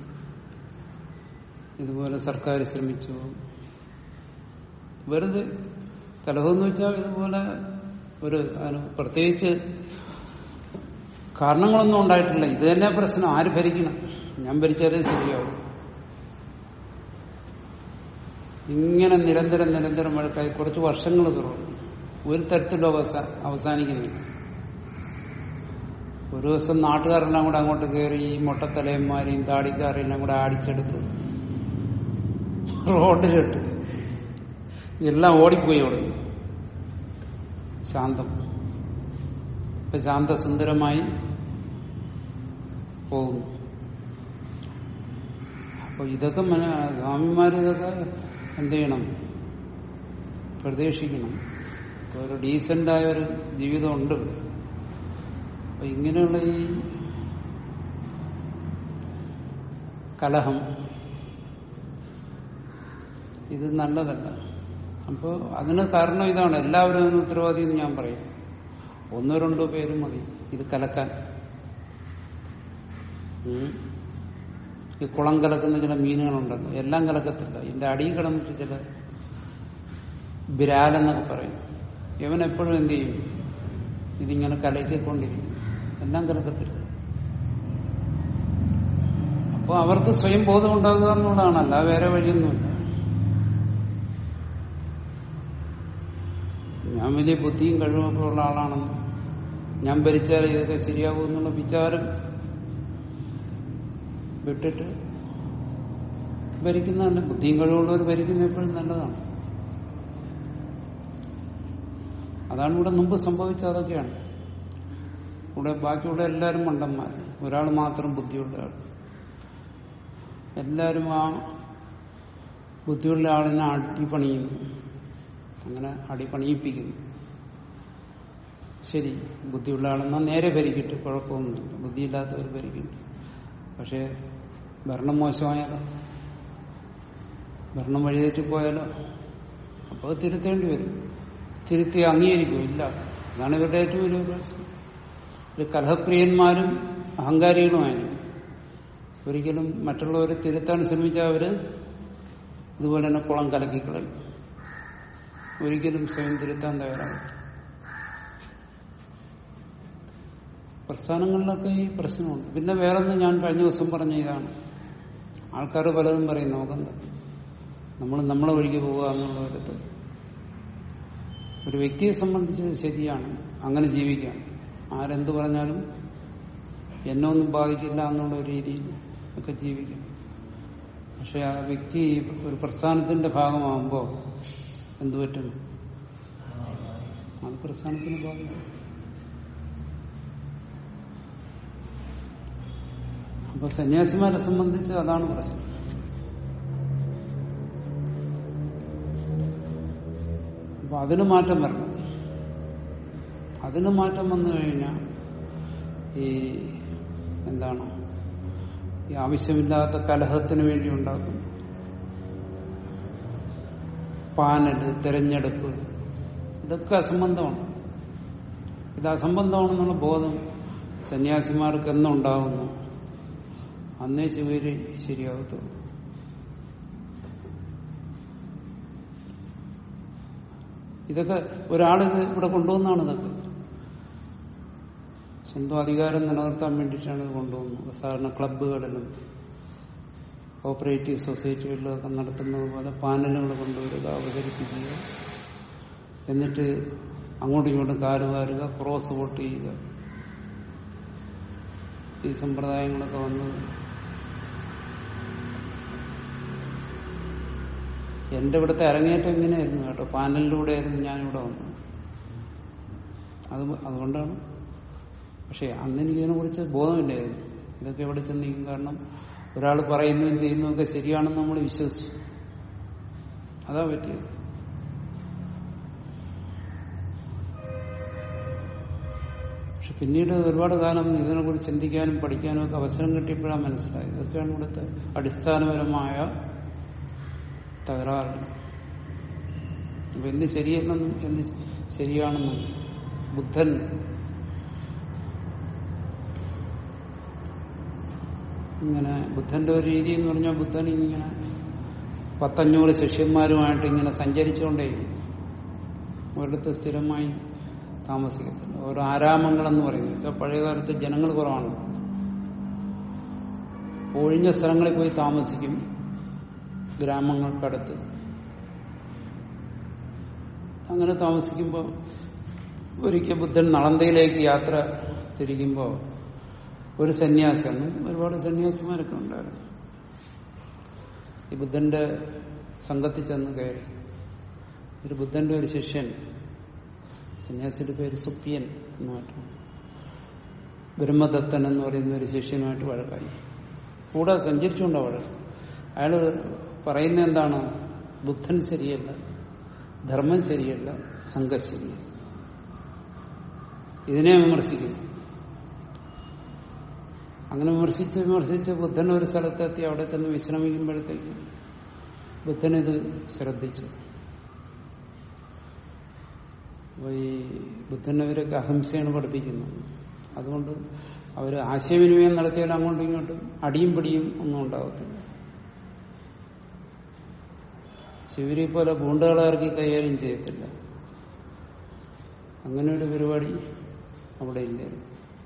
ഇതുപോലെ സർക്കാർ ശ്രമിച്ചു വെറുതെ കലഹമെന്ന് വെച്ചാൽ ഇതുപോലെ ഒരു അതിന് പ്രത്യേകിച്ച് കാരണങ്ങളൊന്നും ഉണ്ടായിട്ടില്ല ഇത് തന്നെ പ്രശ്നം ആര് ഭരിക്കണം ഞാൻ ഭരിച്ചാലേ ശരിയാവും ഇങ്ങനെ നിരന്തരം നിരന്തരം വഴക്കായി കുറച്ച് വർഷങ്ങൾ തുടർന്നു ഒരു തരത്തിലും അവസാ അവസാനിക്കുന്നില്ല ഒരു ദിവസം നാട്ടുകാരെല്ലാം കൂടെ അങ്ങോട്ട് കയറി ഈ മൊട്ടത്തലയന്മാരെയും താടിക്കാരെല്ലാം കൂടെ ആടിച്ചെടുത്ത് റോഡിലിട്ട് എല്ലാം ഓടിപ്പോയി അവിടെ ശാന്തം ഇപ്പൊ ശാന്തസുന്ദരമായി പോകുന്നു അപ്പൊ ഇതൊക്കെ മന- സ്വാമിമാര് ഇതൊക്കെ എന്ത് ചെയ്യണം പ്രതീക്ഷിക്കണം ഇപ്പൊ ഒരു ഡീസന്റായ ഒരു ജീവിതമുണ്ട് അപ്പൊ ഇങ്ങനെയുള്ള ഈ കലഹം ഇത് നല്ലതല്ല അപ്പോൾ അതിന് കാരണം ഇതാണ് എല്ലാവരും അതിന് ഉത്തരവാദി എന്ന് ഞാൻ പറയും ഒന്നോ രണ്ടോ പേരും മതി ഇത് കലക്കാൻ ഉം. ഈ കുളം കലക്കുന്ന ചില മീനുകളുണ്ടല്ലോ എല്ലാം കലക്കത്തില്ല ഇതിന്റെ അടിയിൽ കിടന്നിട്ട് ചില ബിരാലെന്നൊക്കെ പറയും ഇവൻ എപ്പോഴും എന്ത് ചെയ്യും ഇതിങ്ങനെ കലക്കിക്കൊണ്ടിരിക്കും എല്ലാം കലക്കത്തില്ല അപ്പോൾ അവർക്ക് സ്വയം ബോധം ഉണ്ടാകുക എന്നുള്ളതാണ് അല്ല വേറെ വഴിയൊന്നുമില്ല ഞാൻ വലിയ ബുദ്ധിയും കഴിവൊക്കെ ഉള്ള ആളാണെന്ന് ഞാൻ ഭരിച്ചാൽ ഇതൊക്കെ ശരിയാകും എന്നുള്ള വിചാരം വിട്ടിട്ട് ഭരിക്കുന്നതല്ല ബുദ്ധിയും കഴിവുള്ളവർ ഭരിക്കുന്ന എപ്പോഴും നല്ലതാണ് അതാണ് ഇവിടെ മുമ്പ് സംഭവിച്ചത് അതൊക്കെയാണ് ഇവിടെ ബാക്കിയുള്ള എല്ലാവരും മണ്ടന്മാർ ഒരാൾ മാത്രം ബുദ്ധിയുള്ള ആൾ എല്ലാവരും ആ ബുദ്ധിയുള്ള ആളിനെ അടിപണിയുന്നു അങ്ങനെ അടിപണിയിപ്പിക്കുന്നു ശരി ബുദ്ധിയുള്ള ആളെന്നാൽ നേരെ ഭരിക്കട്ടെ കുഴപ്പമൊന്നുമില്ല ബുദ്ധിയില്ലാത്തവർ ഭരിക്കട്ടെ പക്ഷേ ഭരണം മോശമായാലോ ഭരണം വഴിതെറ്റിപ്പോയാലോ അപ്പോൾ അത് തിരുത്തേണ്ടി വരും തിരുത്തി അംഗീകരിക്കും ഇല്ല അതാണ് ഇവരുടെ ഏറ്റവും വലിയ പ്രശ്നം ഒരു കലഹപ്രിയന്മാരും അഹങ്കാരികളുമായിരുന്നു ഒരിക്കലും മറ്റുള്ളവരെ തിരുത്താൻ ശ്രമിച്ചാൽ അവര് ഇതുപോലെ തന്നെ കുളം കലക്കിക്കളയും ഒരിക്കലും സ്വയം തിരുത്താൻ തയ്യാറാകും പ്രസ്ഥാനങ്ങളിലൊക്കെ ഈ പ്രശ്നമുണ്ട് പിന്നെ വേറൊന്ന് ഞാൻ കഴിഞ്ഞ ദിവസം പറഞ്ഞ ഇതാണ് ആൾക്കാർ പലതും പറയും നമുക്കെന്താ നമ്മൾ നമ്മളെ വഴിക്ക് പോവുക എന്നുള്ള ഒരിത് ഒരു വ്യക്തിയെ സംബന്ധിച്ച് ശരിയാണ് അങ്ങനെ ജീവിക്കാം ആരെന്ത് പറഞ്ഞാലും എന്നെ ഒന്നും ബാധിക്കില്ല എന്നുള്ള ഒരു രീതിയിൽ ഒക്കെ ജീവിക്കാം പക്ഷെ ആ വ്യക്തി ഒരു പ്രസ്ഥാനത്തിന്റെ ഭാഗമാകുമ്പോൾ എന്തു പറ്റും അത് പ്രസ്ഥാനത്തിന് ബാധിക്കും അപ്പൊ സന്യാസിമാരെ സംബന്ധിച്ച് അതാണ് പ്രശ്നം അപ്പൊ അപ്പൊ അതിന് മാറ്റം വരണം അതിന് മാറ്റം വന്നു കഴിഞ്ഞാൽ ഈ എന്താണ് ഈ ആവശ്യമില്ലാത്ത കലഹത്തിന് വേണ്ടി ഉണ്ടാക്കും പാനല് തെരഞ്ഞെടുപ്പ് ഇതൊക്കെ അസംബന്ധമാണ് ഇത് അസംബന്ധമാണെന്നുള്ള ബോധം സന്യാസിമാർക്ക് എന്നുണ്ടാകുന്നു അന്നേ ശിവര് ശരിയാകത്തുള്ളൂ ഇതൊക്കെ ഒരാളിത് ഇവിടെ കൊണ്ടുവന്നാണ് ഇതൊക്കെ സ്വന്തം അധികാരം നിലനിർത്താൻ വേണ്ടിയിട്ടാണ് ഇത് കൊണ്ടുവന്നത് സാധാരണ ക്ലബ്ബുകളിലും കോപ്പറേറ്റീവ് സൊസൈറ്റികളിലൊക്കെ നടത്തുന്നത് പോലെ പാനലുകൾ കൊണ്ടുവരിക അവതരിപ്പിക്കുക എന്നിട്ട് അങ്ങോട്ടും ഇങ്ങോട്ടും കാലുവാരുക ക്രോസ് വോട്ട് ചെയ്യുക ഈ സമ്പ്രദായങ്ങളൊക്കെ വന്നത് എന്റെ ഇവിടുത്തെ അരങ്ങേറ്റം ഇങ്ങനെയായിരുന്നു കേട്ടോ പാനലിലൂടെ ആയിരുന്നു ഞാനിവിടെ വന്നത് അത് അതുകൊണ്ടാണ് പക്ഷെ അന്ന് എനിക്ക് ഇതിനെ കുറിച്ച് ബോധമില്ലായിരുന്നു ഇതൊക്കെ എവിടെ ചെന്നിരിക്കും കാരണം ഒരാൾ പറയുന്നതും ചെയ്യുന്നതും ഒക്കെ ശരിയാണെന്ന് നമ്മൾ വിശ്വസിച്ചു അതാ പറ്റിയത് പക്ഷെ പിന്നീട് ഒരുപാട് കാലം ഇതിനെക്കുറിച്ച് ചിന്തിക്കാനും പഠിക്കാനും ഒക്കെ അവസരം കിട്ടിയപ്പോഴാണ് മനസ്സിലായത് ഇതൊക്കെയാണ് ഇവിടുത്തെ അടിസ്ഥാനപരമായ തകരാറുകൾ അപ്പൊ എന്ത് ശരിയെന്നും എന്ത് ശരിയാണെന്നും ബുദ്ധൻ ഇങ്ങനെ ബുദ്ധന്റെ ഒരു രീതി എന്ന് പറഞ്ഞാൽ ബുദ്ധൻ ഇങ്ങനെ പത്തഞ്ഞൂറ് ശിഷ്യന്മാരുമായിട്ട് ഇങ്ങനെ സഞ്ചരിച്ചുകൊണ്ടേ ഒരിടത്ത് സ്ഥിരമായി താമസിക്കത്തില്ല ഓരോ ആരാമങ്ങളെന്ന് പറയുന്നത് വെച്ചാൽ പഴയകാലത്ത് ജനങ്ങൾ കുറവാണ് ഒഴിഞ്ഞ സ്ഥലങ്ങളിൽ പോയി താമസിക്കും ഗ്രാമങ്ങൾക്കടുത്ത് അങ്ങനെ താമസിക്കുമ്പോൾ ഒരിക്കൽ ബുദ്ധൻ നളന്തയിലേക്ക് യാത്ര തിരിക്കുമ്പോൾ ഒരു സന്യാസി അന്നും ഒരുപാട് സന്യാസിമാരൊക്കെ ഉണ്ടായിരുന്നു ഈ ബുദ്ധന്റെ സംഘത്തിൽ ചെന്ന് കയറി ഒരു ബുദ്ധന്റെ ഒരു ശിഷ്യൻ സന്യാസിയുടെ പേര് സുപ്പിയൻ എന്ന് പറഞ്ഞു ബ്രഹ്മദത്തൻ എന്ന് പറയുന്ന ഒരു ശിഷ്യനുമായിട്ട് വഴക്കായി കൂടെ സഞ്ചരിച്ചുകൊണ്ടാ വഴക്ക് അയാള് പറയുന്ന എന്താണ് ബുദ്ധൻ ശരിയല്ല ധർമ്മം ശരിയല്ല സംഘം ശരിയല്ല ഇതിനെ വിമർശിക്കുന്നു അങ്ങനെ വിമർശിച്ച് വിമർശിച്ച് ബുദ്ധൻ ഒരു സ്ഥലത്തെത്തി അവിടെ ചെന്ന് വിശ്രമിക്കുമ്പോഴത്തേക്ക് ബുദ്ധൻ ഇത് ശ്രദ്ധിച്ചു അപ്പൊ ഈ ബുദ്ധൻ അവരൊക്കെ അഹിംസയാണ് പഠിപ്പിക്കുന്നത് അതുകൊണ്ട് അവർ ആശയവിനിമയം നടത്തിയാൽ അങ്ങോട്ടും ഇങ്ങോട്ടും അടിയും പിടിയും ഒന്നും ഉണ്ടാകത്തില്ല ശിവരി പോലെ ഗൂണ്ടകളെ ഇറക്കി കൈകാര്യം ചെയ്യത്തില്ല അങ്ങനെ ഒരു പരിപാടി അവിടെ ഇല്ലായിരുന്നു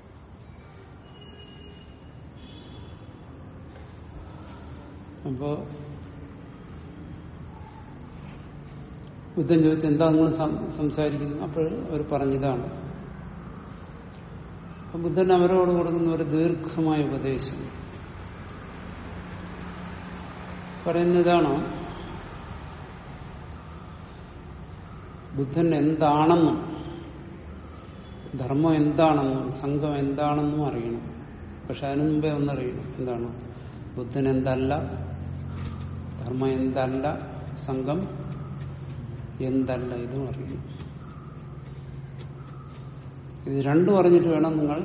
അപ്പോ ബുദ്ധൻ ചോദിച്ചു എന്താ നിങ്ങൾ സംസാരിക്കുന്നു അപ്പോൾ അവർ പറഞ്ഞതാണ് അപ്പൊ ബുദ്ധൻ അവരോട് കൊടുക്കുന്ന ഒരു ദീർഘമായ ഉപദേശം പറയുന്നതാണ് ബുദ്ധൻ എന്താണെന്നും ധർമ്മം എന്താണെന്നും സംഘം എന്താണെന്നും അറിയണം പക്ഷെ അതിനു മുമ്പേ ഒന്നറിയണം എന്താണ് ബുദ്ധൻ എന്തല്ല ധർമ്മം എന്തല്ല സംഘം എന്തല്ല ഇതും അറിയണം ഇത് രണ്ടും അറിഞ്ഞിട്ട് വേണം നിങ്ങൾ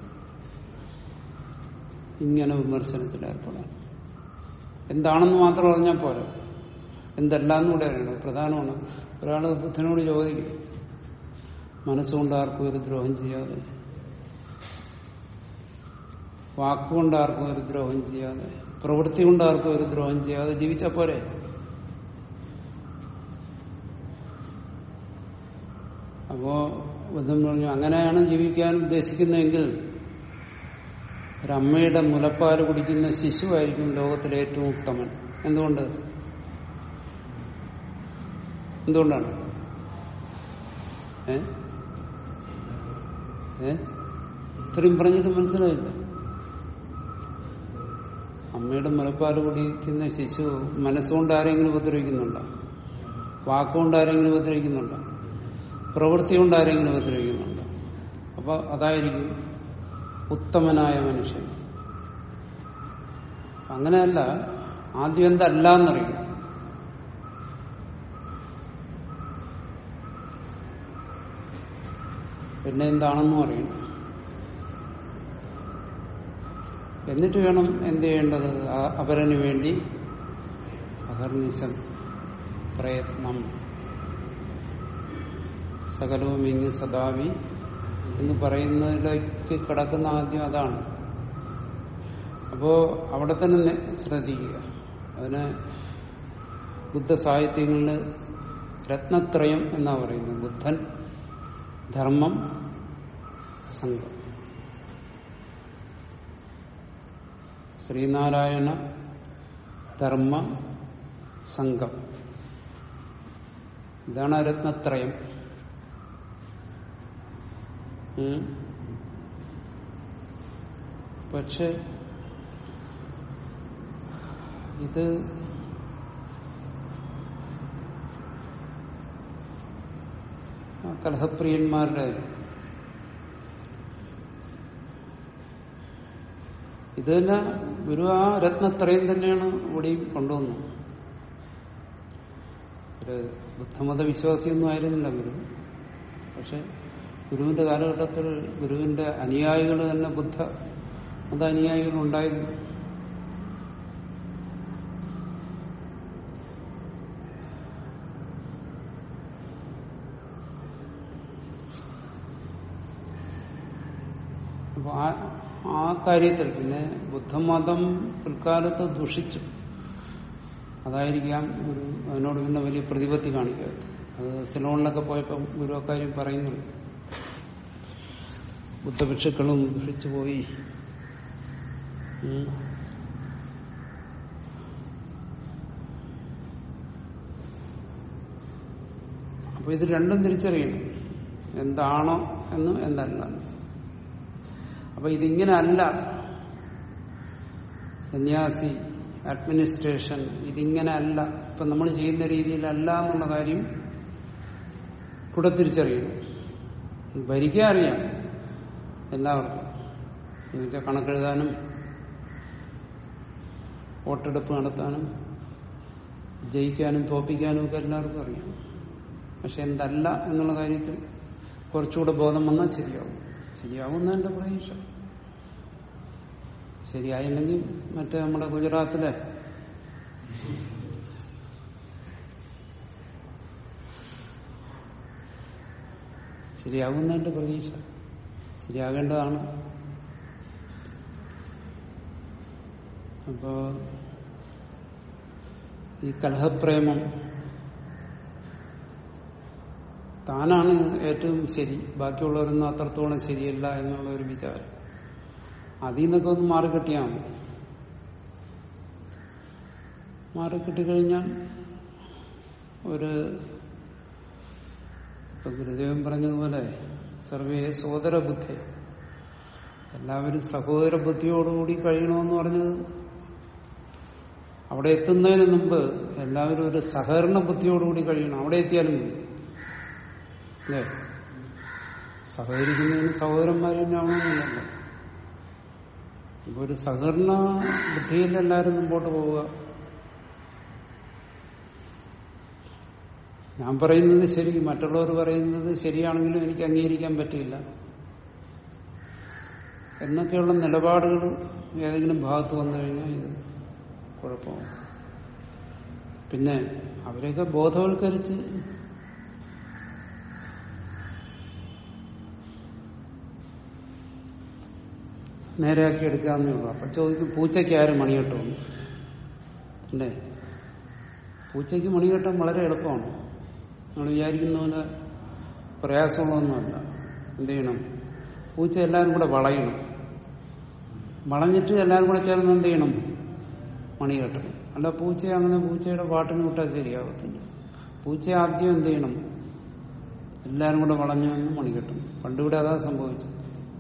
ഇങ്ങനെ വിമർശനത്തിൽ ഏർപ്പെടാൻ എന്താണെന്ന് മാത്രം അറിഞ്ഞാൽ പോരാ എന്തെല്ലാം കൂടെ അറിയണം പ്രധാനമാണ് ഒരാൾ ബുദ്ധനോട് ചോദിക്കും മനസ്സുകൊണ്ട് ആർക്കും ഒരു ദ്രോഹം ചെയ്യാതെ വാക്കുകൊണ്ട് ആർക്കും ഒരു ദ്രോഹം ചെയ്യാതെ പ്രവൃത്തി കൊണ്ട് ആർക്കും ഒരു ദ്രോഹം ചെയ്യാതെ ജീവിച്ച പോരെ അപ്പോ ബുദ്ധൻ പറഞ്ഞു അങ്ങനെയാണ് ജീവിക്കാൻ ഉദ്ദേശിക്കുന്നതെങ്കിൽ ഒരമ്മയുടെ മുലപ്പാല് കുടിക്കുന്ന ശിശുവായിരിക്കും ലോകത്തിലെ ഏറ്റവും ഉത്തമൻ എന്തുകൊണ്ട് എന്തുകൊണ്ടാണ് ഏ ഏ ഇത്രയും പറഞ്ഞിട്ട് മനസ്സിലായില്ല അമ്മയുടെ മുലപ്പാല് കുടിക്കുന്ന ശിശു മനസ്സുകൊണ്ട് ആരെങ്കിലും ഉപദ്രവിക്കുന്നുണ്ടോ വാക്കുകൊണ്ട് ആരെങ്കിലും ഉപദ്രവിക്കുന്നുണ്ടോ പ്രവൃത്തി കൊണ്ട് ആരെങ്കിലും ഉപദ്രവിക്കുന്നുണ്ടോ അപ്പൊ അതായിരിക്കും ഉത്തമനായ മനുഷ്യൻ അങ്ങനെയല്ല ആദ്യം എന്തല്ല എന്നറിയും പിന്നെ എന്താണെന്നും അറിയണം എന്നിട്ട് വേണം എന്ത് ചെയ്യേണ്ടത് ആ- അപരന് വേണ്ടി അഹർനിശം പ്രയത്നം സകലവും ഇങ്ങ് സദാവി എന്ന് പറയുന്നതിലേക്ക് കിടക്കുന്ന ആദ്യം അതാണ് അപ്പോ അവിടെ തന്നെ നെ- ശ്രദ്ധിക്കുക അതിന് ബുദ്ധ സാഹിത്യങ്ങളിൽ രത്നത്രയം എന്നാ പറയുന്നത് ബുദ്ധൻ ധർമ്മം സംഘം ശ്രീനാരായണ ധർമ്മ സംഘം ഇതാണ് ആ രത്നത്രയം ഉം. പക്ഷെ ഇത് ആ കലഹപ്രിയന്മാരുടെ ഇത് തന്നെ ഗുരു ആ രത്നത്രയം തന്നെയാണ് ഇവിടെയും കൊണ്ടുവന്നത് ഒരു ബുദ്ധമത വിശ്വാസിയൊന്നും ആയിരുന്നില്ല ഗുരു പക്ഷെ ഗുരുവിന്റെ കാലഘട്ടത്തിൽ ഗുരുവിന്റെ അനുയായികൾ തന്നെ ബുദ്ധ മത അനുയായികൾ ഉണ്ടായിരുന്നു അപ്പൊ ആ ആ കാര്യത്തിൽ പിന്നെ ബുദ്ധമതം പിൽക്കാലത്ത് ദുഷിച്ചു അതായിരിക്കാം ഗുരു അതിനോട് പിന്നെ വലിയ പ്രതിപത്തി കാണിക്കാത്തത് അത് സിലോണിലൊക്കെ പോയപ്പോൾ ഗുരു അക്കാര്യം പറയുന്നുണ്ട് ബുദ്ധഭിക്ഷുക്കളും ദുഷിച്ചു പോയി ഉം. അപ്പൊ ഇത് രണ്ടും തിരിച്ചറിയണം എന്താണോ എന്നും എന്തല്ല അപ്പൊ ഇതിങ്ങനെ അല്ല സന്യാസി അഡ്മിനിസ്ട്രേഷൻ ഇതിങ്ങനെ അല്ല ഇപ്പൊ നമ്മൾ ചെയ്യുന്ന രീതിയിലല്ല എന്നുള്ള കാര്യം കൂടെ തിരിച്ചറിയണം ഭരിക്കാൻ അറിയാം എല്ലാവർക്കും എന്നുവെച്ചാൽ കണക്കെഴുതാനും വോട്ടെടുപ്പ് നടത്താനും ജയിക്കാനും തോപ്പിക്കാനും ഒക്കെ എല്ലാവർക്കും അറിയാം പക്ഷെ എന്തല്ല എന്നുള്ള കാര്യത്തിൽ കുറച്ചുകൂടെ ബോധം വന്നാൽ ശരിയാവും ശരിയാവും എന്റെ പ്രതീക്ഷ ശരിയായില്ലെങ്കിൽ മറ്റേ നമ്മുടെ ഗുജറാത്തിലെ ശരിയാകുന്ന എന്റെ പ്രതീക്ഷ ശരിയാകേണ്ടതാണ് അപ്പോ ഈ കലഹപ്രേമം താനാണ് ഏറ്റവും ശരി ബാക്കിയുള്ളവരൊന്നും അത്രത്തോളം ശരിയല്ല എന്നുള്ള ഒരു വിചാരം അതിൽ നിന്നൊക്കെ ഒന്ന് മാറിക്കിട്ടിയാൽ മതി മാറിക്കിട്ടിക്കഴിഞ്ഞാൽ ഒരു ഇപ്പൊ ഗുരുദേവൻ പറഞ്ഞതുപോലെ സർവേ സോദര ബുദ്ധി എല്ലാവരും സഹോദര ബുദ്ധിയോടുകൂടി കഴിയണമെന്ന് പറഞ്ഞത് അവിടെ എത്തുന്നതിന് മുമ്പ് എല്ലാവരും ഒരു സഹകരണ ബുദ്ധിയോടുകൂടി കഴിയണം അവിടെ എത്തിയാലും മതി അല്ലേ സഹകരിക്കുന്നതിന് സഹോദരന്മാർ തന്നെ ആവണമെന്നില്ലല്ലോ ഇപ്പൊ ഒരു സഹകരണ ബുദ്ധിയിൽ എല്ലാവരും മുമ്പോട്ട് പോവുക ഞാൻ പറയുന്നത് ശരി മറ്റുള്ളവർ പറയുന്നത് ശരിയാണെങ്കിലും എനിക്ക് അംഗീകരിക്കാൻ പറ്റില്ല എന്നൊക്കെയുള്ള നിലപാടുകൾ ഏതെങ്കിലും ഭാഗത്ത് വന്നു കഴിഞ്ഞാൽ ഇത് കുഴപ്പമാവും പിന്നെ അവരെയൊക്കെ ബോധവൽക്കരിച്ച് നേരെയാക്കി എടുക്കാമെന്നേ ഉള്ളൂ അപ്പൊ ചോദിക്കും പൂച്ചയ്ക്ക് ആരും മണികെട്ടുമെന്ന് അല്ലേ പൂച്ചയ്ക്ക് മണികെട്ടാൻ വളരെ എളുപ്പമാണ് നമ്മൾ വിചാരിക്കുന്ന പോലെ പ്രയാസമുള്ളതൊന്നുമല്ല എന്ത് ചെയ്യണം പൂച്ച എല്ലാവരും കൂടെ വളയണം വളഞ്ഞിട്ട് എല്ലാവരും കൂടെ ചേർന്ന് എന്ത് ചെയ്യണം മണി കെട്ടണം അല്ല പൂച്ചയെ അങ്ങനെ പൂച്ചയുടെ പാട്ടിന് വിട്ടാൽ ശരിയാവത്തില്ല പൂച്ച ആദ്യം എന്ത് ചെയ്യണം എല്ലാവരും കൂടെ വളഞ്ഞു വന്ന് മണി കെട്ടണം പണ്ടിവിടെ അതാ സംഭവിച്ചത്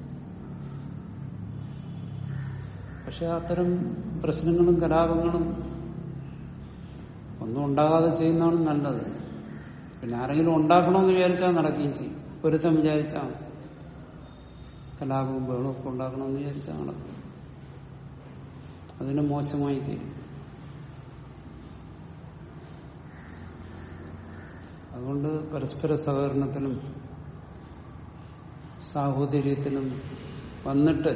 പക്ഷെ അത്തരം പ്രശ്നങ്ങളും കലാപങ്ങളും ഒന്നും ഉണ്ടാകാതെ ചെയ്യുന്നതാണ് നല്ലത് പിന്നെ ആരെങ്കിലും ഉണ്ടാക്കണമെന്ന് വിചാരിച്ചാൽ നടക്കുകയും ചെയ്യും ഒരുത്തം വിചാരിച്ചാൽ മതി. കലാപവും ബഹളവും ഒക്കെ ഉണ്ടാക്കണമെന്ന് വിചാരിച്ചാൽ നടക്കും അതിന് മോശമായി തീരും അതുകൊണ്ട് പരസ്പര സഹകരണത്തിനും സാഹോദര്യത്തിലും വന്നിട്ട്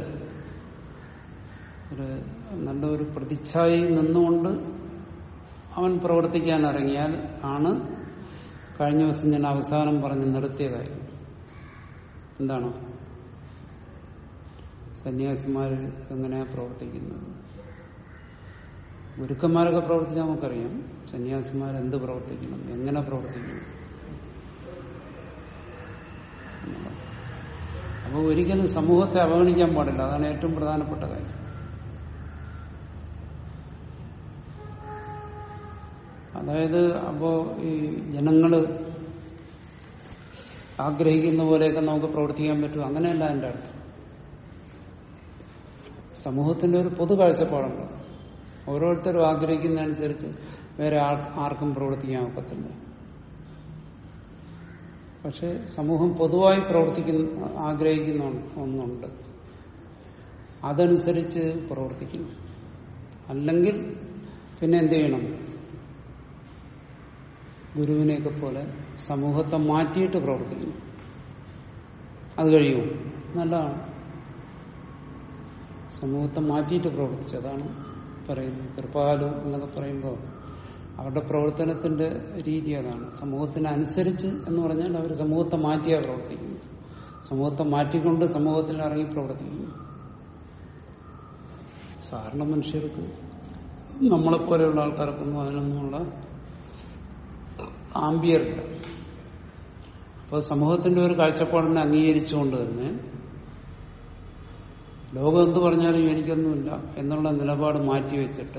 ഒരു നല്ല ഒരു പ്രതിച്ഛായയിൽ നിന്നുകൊണ്ട് അവൻ പ്രവർത്തിക്കാൻ ഇറങ്ങിയാൽ ആണ് കഴിഞ്ഞ ദിവസം ഞാൻ അവസാനം പറഞ്ഞ് നിർത്തിയ കാര്യം എന്താണ് സന്യാസിമാർ എങ്ങനെയാ പ്രവർത്തിക്കുന്നത് ഗുരുക്കന്മാരൊക്കെ പ്രവർത്തിച്ചാൽ നമുക്കറിയാം സന്യാസിമാർ എന്ത് പ്രവർത്തിക്കണം എങ്ങനെ പ്രവർത്തിക്കണം അപ്പോൾ ഒരിക്കലും സമൂഹത്തെ അവഗണിക്കാൻ പാടില്ല അതാണ് ഏറ്റവും പ്രധാനപ്പെട്ട കാര്യം അതായത് അപ്പോ ഈ ജനങ്ങള് ആഗ്രഹിക്കുന്ന പോലെയൊക്കെ നമുക്ക് പ്രവർത്തിക്കാൻ പറ്റും അങ്ങനെയല്ല എന്റെ അർത്ഥം സമൂഹത്തിന്റെ ഒരു പൊതു കാഴ്ചപ്പാടുണ്ട് ഓരോരുത്തരും ആഗ്രഹിക്കുന്നതനുസരിച്ച് വേറെ ആൾ- ആർക്കും പ്രവർത്തിക്കാൻ ഒക്കത്തില്ല പക്ഷെ സമൂഹം പൊതുവായി പ്രവർത്തിക്കുന്ന ആഗ്രഹിക്കുന്ന ഒന്നുണ്ട് അതനുസരിച്ച് പ്രവർത്തിക്കണം അല്ലെങ്കിൽ പിന്നെ എന്ത് ചെയ്യണം ഗുരുവിനെയൊക്കെ പോലെ സമൂഹത്തെ മാറ്റിയിട്ട് പ്രവർത്തിക്കണം അത് കഴിയുമോ നല്ലതാണ് സമൂഹത്തെ മാറ്റിയിട്ട് പ്രവർത്തിച്ചു അതാണ് പറയുന്നത് കൃപാലു എന്നൊക്കെ പറയുമ്പോൾ അവരുടെ പ്രവർത്തനത്തിന്റെ രീതി അതാണ് സമൂഹത്തിനനുസരിച്ച് എന്ന് പറഞ്ഞാൽ അവർ സമൂഹത്തെ മാറ്റിയാ പ്രവർത്തിക്കുന്നു സമൂഹത്തെ മാറ്റിക്കൊണ്ട് സമൂഹത്തിൽ ഇറങ്ങി പ്രവർത്തിക്കുന്നു സാധാരണ മനുഷ്യർക്ക് നമ്മളെപ്പോലെയുള്ള ആൾക്കാർക്കൊന്നും അതിനൊന്നുമുള്ള ആംബിയറില്ല അപ്പോൾ സമൂഹത്തിന്റെ ഒരു കാഴ്ചപ്പാടിനെ അംഗീകരിച്ചുകൊണ്ട് തന്നെ ലോകം എന്ത് പറഞ്ഞാലും എനിക്കൊന്നുമില്ല എന്നുള്ള നിലപാട് മാറ്റിവെച്ചിട്ട്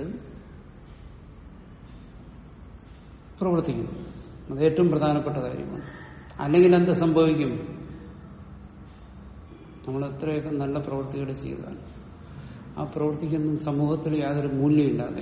പ്രവർത്തിക്കുന്നു അത് ഏറ്റവും പ്രധാനപ്പെട്ട കാര്യമാണ് അല്ലെങ്കിൽ എന്ത് സംഭവിക്കും നമ്മൾ എത്രയൊക്കെ നല്ല പ്രവൃത്തികൾ ചെയ്താൽ ആ പ്രവൃത്തിക്കൊന്നും സമൂഹത്തിൽ യാതൊരു മൂല്യമില്ലാതെ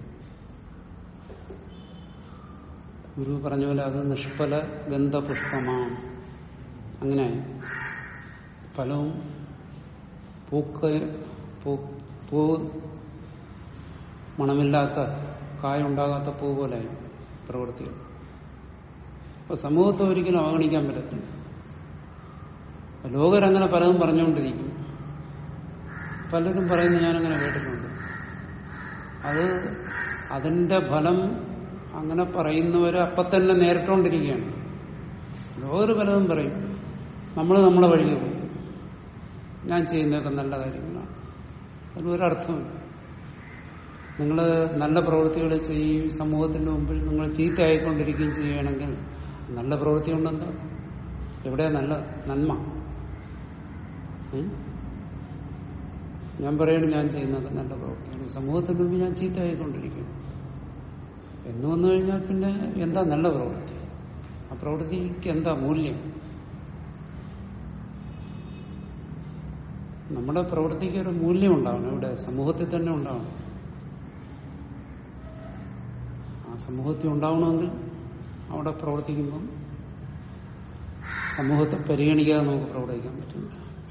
ഗുരു പറഞ്ഞ പോലെ അത് നിഷ്ഫല ഗന്ധപുഷ്പമാണ് അങ്ങനെയായി ഫലവും പൂക്ക പൂ പൂ മണമില്ലാത്ത കായുണ്ടാകാത്ത പൂ പോലെയായി പ്രവൃത്തികൾ അപ്പൊ സമൂഹത്തെ ഒരിക്കലും അവഗണിക്കാൻ പറ്റത്തില്ല ലോകരങ്ങനെ പലതും പറഞ്ഞുകൊണ്ടിരിക്കും പലരും പറയുന്നത് ഞാനങ്ങനെ കേട്ടിട്ടുണ്ട് അത് അതിന്റെ ഫലം അങ്ങനെ പറയുന്നവര് അപ്പൊ തന്നെ നേരിട്ടുകൊണ്ടിരിക്കുകയാണ് ലോകർ പലതും പറയും നമ്മൾ നമ്മളെ വഴിക്ക് പോകും ഞാൻ ചെയ്യുന്നതൊക്കെ നല്ല കാര്യങ്ങളാണ് അതിനൊരർത്ഥമില്ല നിങ്ങൾ നല്ല പ്രവൃത്തികൾ ചെയ്യും സമൂഹത്തിന്റെ മുമ്പിൽ നിങ്ങൾ ചീത്തയായിക്കൊണ്ടിരിക്കുകയും ചെയ്യുകയാണെങ്കിൽ നല്ല പ്രവൃത്തി കൊണ്ടെന്താ എവിടെ നല്ല നന്മ ഉം? ഞാൻ പറയണു ഞാൻ ചെയ്യുന്നതൊക്കെ നല്ല പ്രവൃത്തിയാണ് സമൂഹത്തിന്റെ മുമ്പിൽ ഞാൻ ചീത്തയായിക്കൊണ്ടിരിക്കും എന്ന് വന്നു കഴിഞ്ഞാൽ പിന്നെ എന്താ നല്ല പ്രവൃത്തി ആ പ്രവൃത്തിക്ക് എന്താ മൂല്യം നമ്മുടെ പ്രവൃത്തിക്ക് ഒരു മൂല്യം ഉണ്ടാവണം ഇവിടെ സമൂഹത്തിൽ തന്നെ ഉണ്ടാവണം ആ സമൂഹത്തിൽ ഉണ്ടാവണമെങ്കിൽ അവിടെ പ്രവർത്തിക്കുമ്പം സമൂഹത്തെ പരിഗണിക്കാതെ നമുക്ക് പ്രവർത്തിക്കാൻ പറ്റില്ല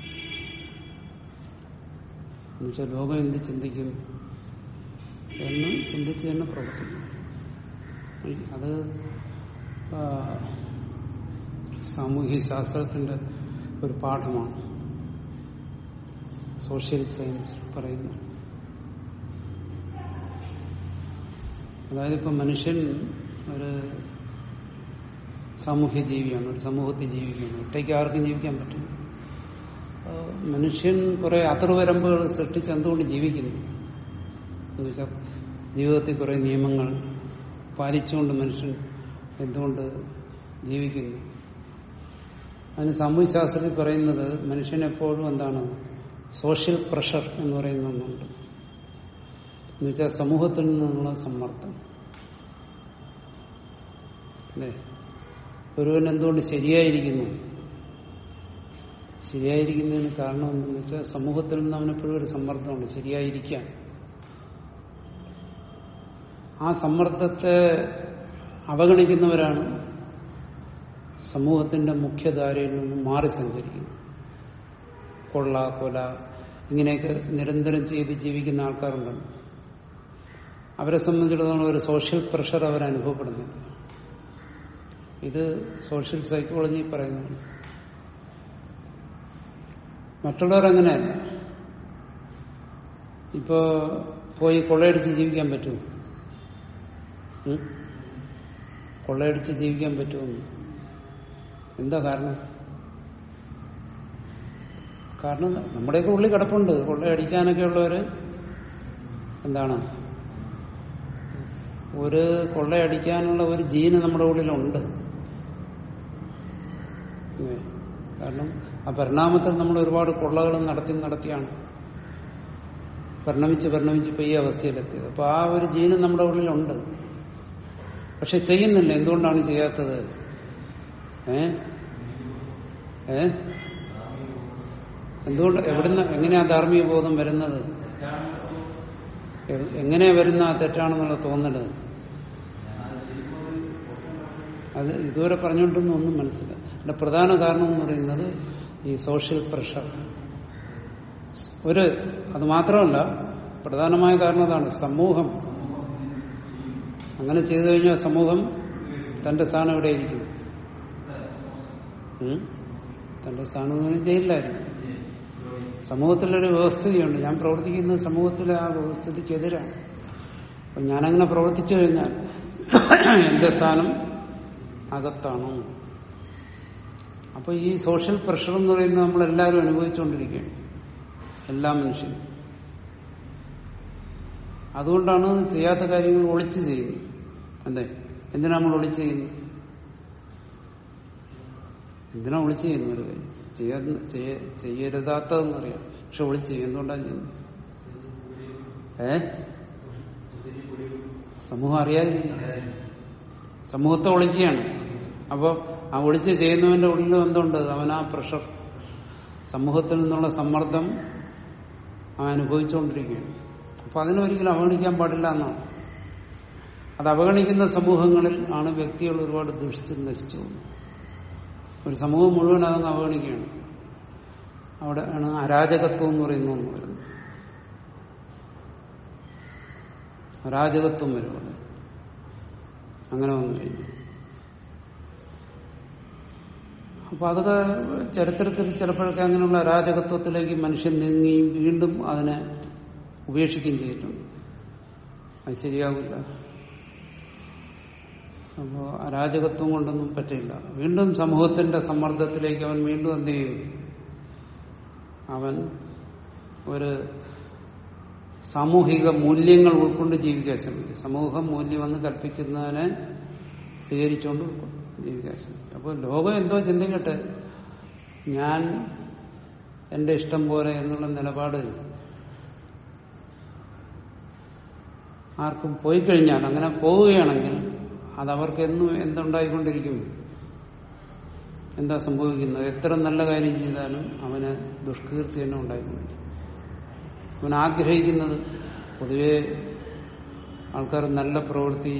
എന്നുവെച്ചാൽ ലോകം എന്ത് ചിന്തിക്കും എന്ന് ചിന്തിച്ച് തന്നെ പ്രവർത്തിക്കും അത് ആ, സാമൂഹ്യ ശാസ്ത്രത്തിന്റെ ഒരു പാഠമാണ് സോഷ്യൽ സയൻസ് പറയുന്നു അതായത് ഇപ്പൊ മനുഷ്യൻ ഒരു സാമൂഹ്യ ജീവിയാണ് ഒരു സമൂഹത്തിൽ ജീവിക്കുകയാണ് ഒറ്റയ്ക്ക് ആർക്കും ജീവിക്കാൻ പറ്റില്ല ആ, മനുഷ്യൻ കുറെ അതിർവരമ്പുകൾ സൃഷ്ടിച്ച് എന്തുകൊണ്ട് ജീവിക്കുന്നു എന്ന് വെച്ചാൽ ജീവിതത്തിൽ കുറെ നിയമങ്ങൾ പാലിച്ചുകൊണ്ട് മനുഷ്യൻ എന്തുകൊണ്ട് ജീവിക്കുന്നു അതിന് സാമൂഹ്യശാസ്ത്രത്തിൽ പറയുന്നത് മനുഷ്യൻ എപ്പോഴും എന്താണ് സോഷ്യൽ പ്രഷർ എന്ന് പറയുന്ന ഒന്നുണ്ട് എന്നുവെച്ചാൽ സമൂഹത്തിൽ നിന്നുള്ള സമ്മർദ്ദം അല്ലേ ഒരുവൻ എന്തുകൊണ്ട് ശരിയായിരിക്കുന്നു ശരിയായിരിക്കുന്നതിന് കാരണം എന്തെന്ന് വെച്ചാൽ സമൂഹത്തിൽ നിന്ന് അവനെപ്പോഴും ഒരു സമ്മർദ്ദമുണ്ട് ശരിയായിരിക്കാൻ ആ സമ്മർദ്ദത്തെ അവഗണിക്കുന്നവരാണ് സമൂഹത്തിന്റെ മുഖ്യധാരയിൽ നിന്ന് മാറി സഞ്ചരിക്കുന്നത് കൊള്ള കൊല ഇങ്ങനെയൊക്കെ നിരന്തരം ചെയ്ത് ജീവിക്കുന്ന ആൾക്കാരുണ്ട് അവരെ സംബന്ധിച്ചിടത്തോളം ഒരു സോഷ്യൽ പ്രഷർ അവർ അനുഭവപ്പെടുന്നുണ്ട് ഇത് സോഷ്യൽ സൈക്കോളജി പറയുന്നത് മറ്റുള്ളവരങ്ങനെയല്ല ഇപ്പോ പോയി കൊള്ളയടിച്ച് ജീവിക്കാൻ പറ്റുമോ ഉം? കൊള്ളയടിച്ച് ജീവിക്കാൻ പറ്റുമോ എന്താ കാരണം കാരണം നമ്മുടെയൊക്കെ ഉള്ളിൽ കിടപ്പുണ്ട് കൊള്ളയടിക്കാനൊക്കെ ഉള്ളവര് എന്താണ് ഒരു കൊള്ളയടിക്കാനുള്ള ഒരു ജീന് നമ്മുടെ ഉള്ളിലുണ്ട് ഏ, കാരണം ആ പരിണാമത്തിൽ നമ്മൾ ഒരുപാട് കൊള്ളകളും നടത്തി നടത്തിയാണ് പരിണമിച്ച് പരിണമിച്ച് ഇപ്പൊ ഈ അവസ്ഥയിലെത്തിയത് അപ്പൊ ആ ഒരു ജീന് നമ്മുടെ ഉള്ളിലുണ്ട് പക്ഷെ ചെയ്യുന്നില്ല എന്തുകൊണ്ടാണ് ചെയ്യാത്തത് ഏ ഏ എന്തുകൊണ്ട് എവിടുന്ന് എങ്ങനെയാ ധാർമ്മിക ബോധം വരുന്നത് എ- എങ്ങനെയാ വരുന്ന ആ തെറ്റാണെന്നുള്ള തോന്നല് അത് ഇതുവരെ പറഞ്ഞുകൊണ്ടൊന്നും ഒന്നും മനസ്സില്ല അതിന്റെ പ്രധാന കാരണം എന്ന് പറയുന്നത് ഈ സോഷ്യൽ പ്രഷർ ഒരു അത് മാത്രമല്ല പ്രധാനമായ കാരണം അതാണ് സമൂഹം അങ്ങനെ ചെയ്തു കഴിഞ്ഞാൽ സമൂഹം തന്റെ സ്ഥാനം എവിടെയിരിക്കും ഉം? തന്റെ സ്ഥാനം എന്ന് പറഞ്ഞാൽ ജയിലിലായിരിക്കും സമൂഹത്തിലൊരു വ്യവസ്ഥിതിയുണ്ട് ഞാൻ പ്രവർത്തിക്കുന്ന സമൂഹത്തിലെ ആ വ്യവസ്ഥിതിക്കെതിരാണ് അപ്പൊ ഞാനങ്ങനെ പ്രവർത്തിച്ചു കഴിഞ്ഞാൽ എന്റെ സ്ഥാനം അകത്താണോ അപ്പൊ ഈ സോഷ്യൽ പ്രഷർ എന്ന് പറയുന്നത് നമ്മളെല്ലാവരും അനുഭവിച്ചുകൊണ്ടിരിക്കുകയാണ് എല്ലാ മനുഷ്യരും അതുകൊണ്ടാണ് ചെയ്യാത്ത കാര്യങ്ങൾ ഒളിച്ചു ചെയ്യുന്നത് അല്ലേ എന്തിനാ നമ്മൾ ഒളിച്ചു ചെയ്യുന്നത് എന്തിനാ ഒളിച്ചു ചെയ്യുന്ന ഒരു കാര്യം ചെയ്യാൻ ചെയ്യ- ചെയ്യരുതാത്തതെന്നറിയാം പക്ഷെ ഒളിച്ചു ചെയ്യും എന്തുകൊണ്ടാണ് ചെയ്യുന്നത് ഏ സമൂഹം അറിയാതിരിക്കുക സമൂഹത്തെ ഒളിക്കുകയാണ് അപ്പൊ ആ ഒളിച്ച് ചെയ്യുന്നവന്റെ ഉള്ളിൽ എന്തുണ്ട് അവൻ ആ പ്രഷർ സമൂഹത്തിൽ നിന്നുള്ള സമ്മർദ്ദം അവൻ അനുഭവിച്ചുകൊണ്ടിരിക്കുകയാണ് അപ്പൊ അതിനൊരിക്കലും അവഗണിക്കാൻ പാടില്ല എന്നാണ് അത് അവഗണിക്കുന്ന സമൂഹങ്ങളിൽ ആണ് വ്യക്തികൾ ഒരുപാട് ദുഷിച്ച് നശിച്ചു പോകുന്നത് ഒരു സമൂഹം മുഴുവൻ അതങ്ങ് അവഗണിക്കുകയാണ് അവിടെ ആണ് അരാജകത്വം എന്ന് പറയുന്ന ഒന്ന് വരുന്നത് അരാജകത്വം വരും അവിടെ അങ്ങനെ വന്നു കഴിഞ്ഞു അപ്പൊ അതൊക്കെ ചരിത്രത്തിൽ ചിലപ്പോഴൊക്കെ അങ്ങനെയുള്ള അരാജകത്വത്തിലേക്ക് മനുഷ്യൻ നീങ്ങുകയും വീണ്ടും അതിനെ ഉപേക്ഷിക്കുകയും ചെയ്തിട്ടുണ്ട് അത് ശരിയാവില്ല അപ്പോ അരാജകത്വം കൊണ്ടൊന്നും പറ്റില്ല വീണ്ടും സമൂഹത്തിന്റെ സമ്മർദ്ദത്തിലേക്ക് അവൻ വീണ്ടും എന്ത് ചെയ്യും അവൻ ഒരു സാമൂഹിക മൂല്യങ്ങൾ ഉൾക്കൊണ്ട് ജീവിക്കാൻ ശ്രമിക്കും സമൂഹ മൂല്യമെന്ന് കൽപ്പിക്കുന്നതിനെ സ്വീകരിച്ചുകൊണ്ട് ജീവിക്കാൻ ശ്രമിക്കും അപ്പോൾ ലോകം എന്തോ ചിന്തിക്കട്ടെ ഞാൻ എന്റെ ഇഷ്ടം പോലെ എന്നുള്ള നിലപാട് ആർക്കും പോയി കഴിഞ്ഞാൽ അങ്ങനെ പോവുകയാണെങ്കിൽ അതവർക്ക് എന്നും എന്തുണ്ടായിക്കൊണ്ടിരിക്കും എന്താ സംഭവിക്കുന്നത് എത്ര നല്ല കാര്യം ചെയ്താലും അവന് ദുഷ്കീർത്തി തന്നെ ഉണ്ടായിക്കൊണ്ടിരിക്കും അവൻ ആഗ്രഹിക്കുന്നത് പൊതുവെ ആൾക്കാർ നല്ല പ്രവൃത്തി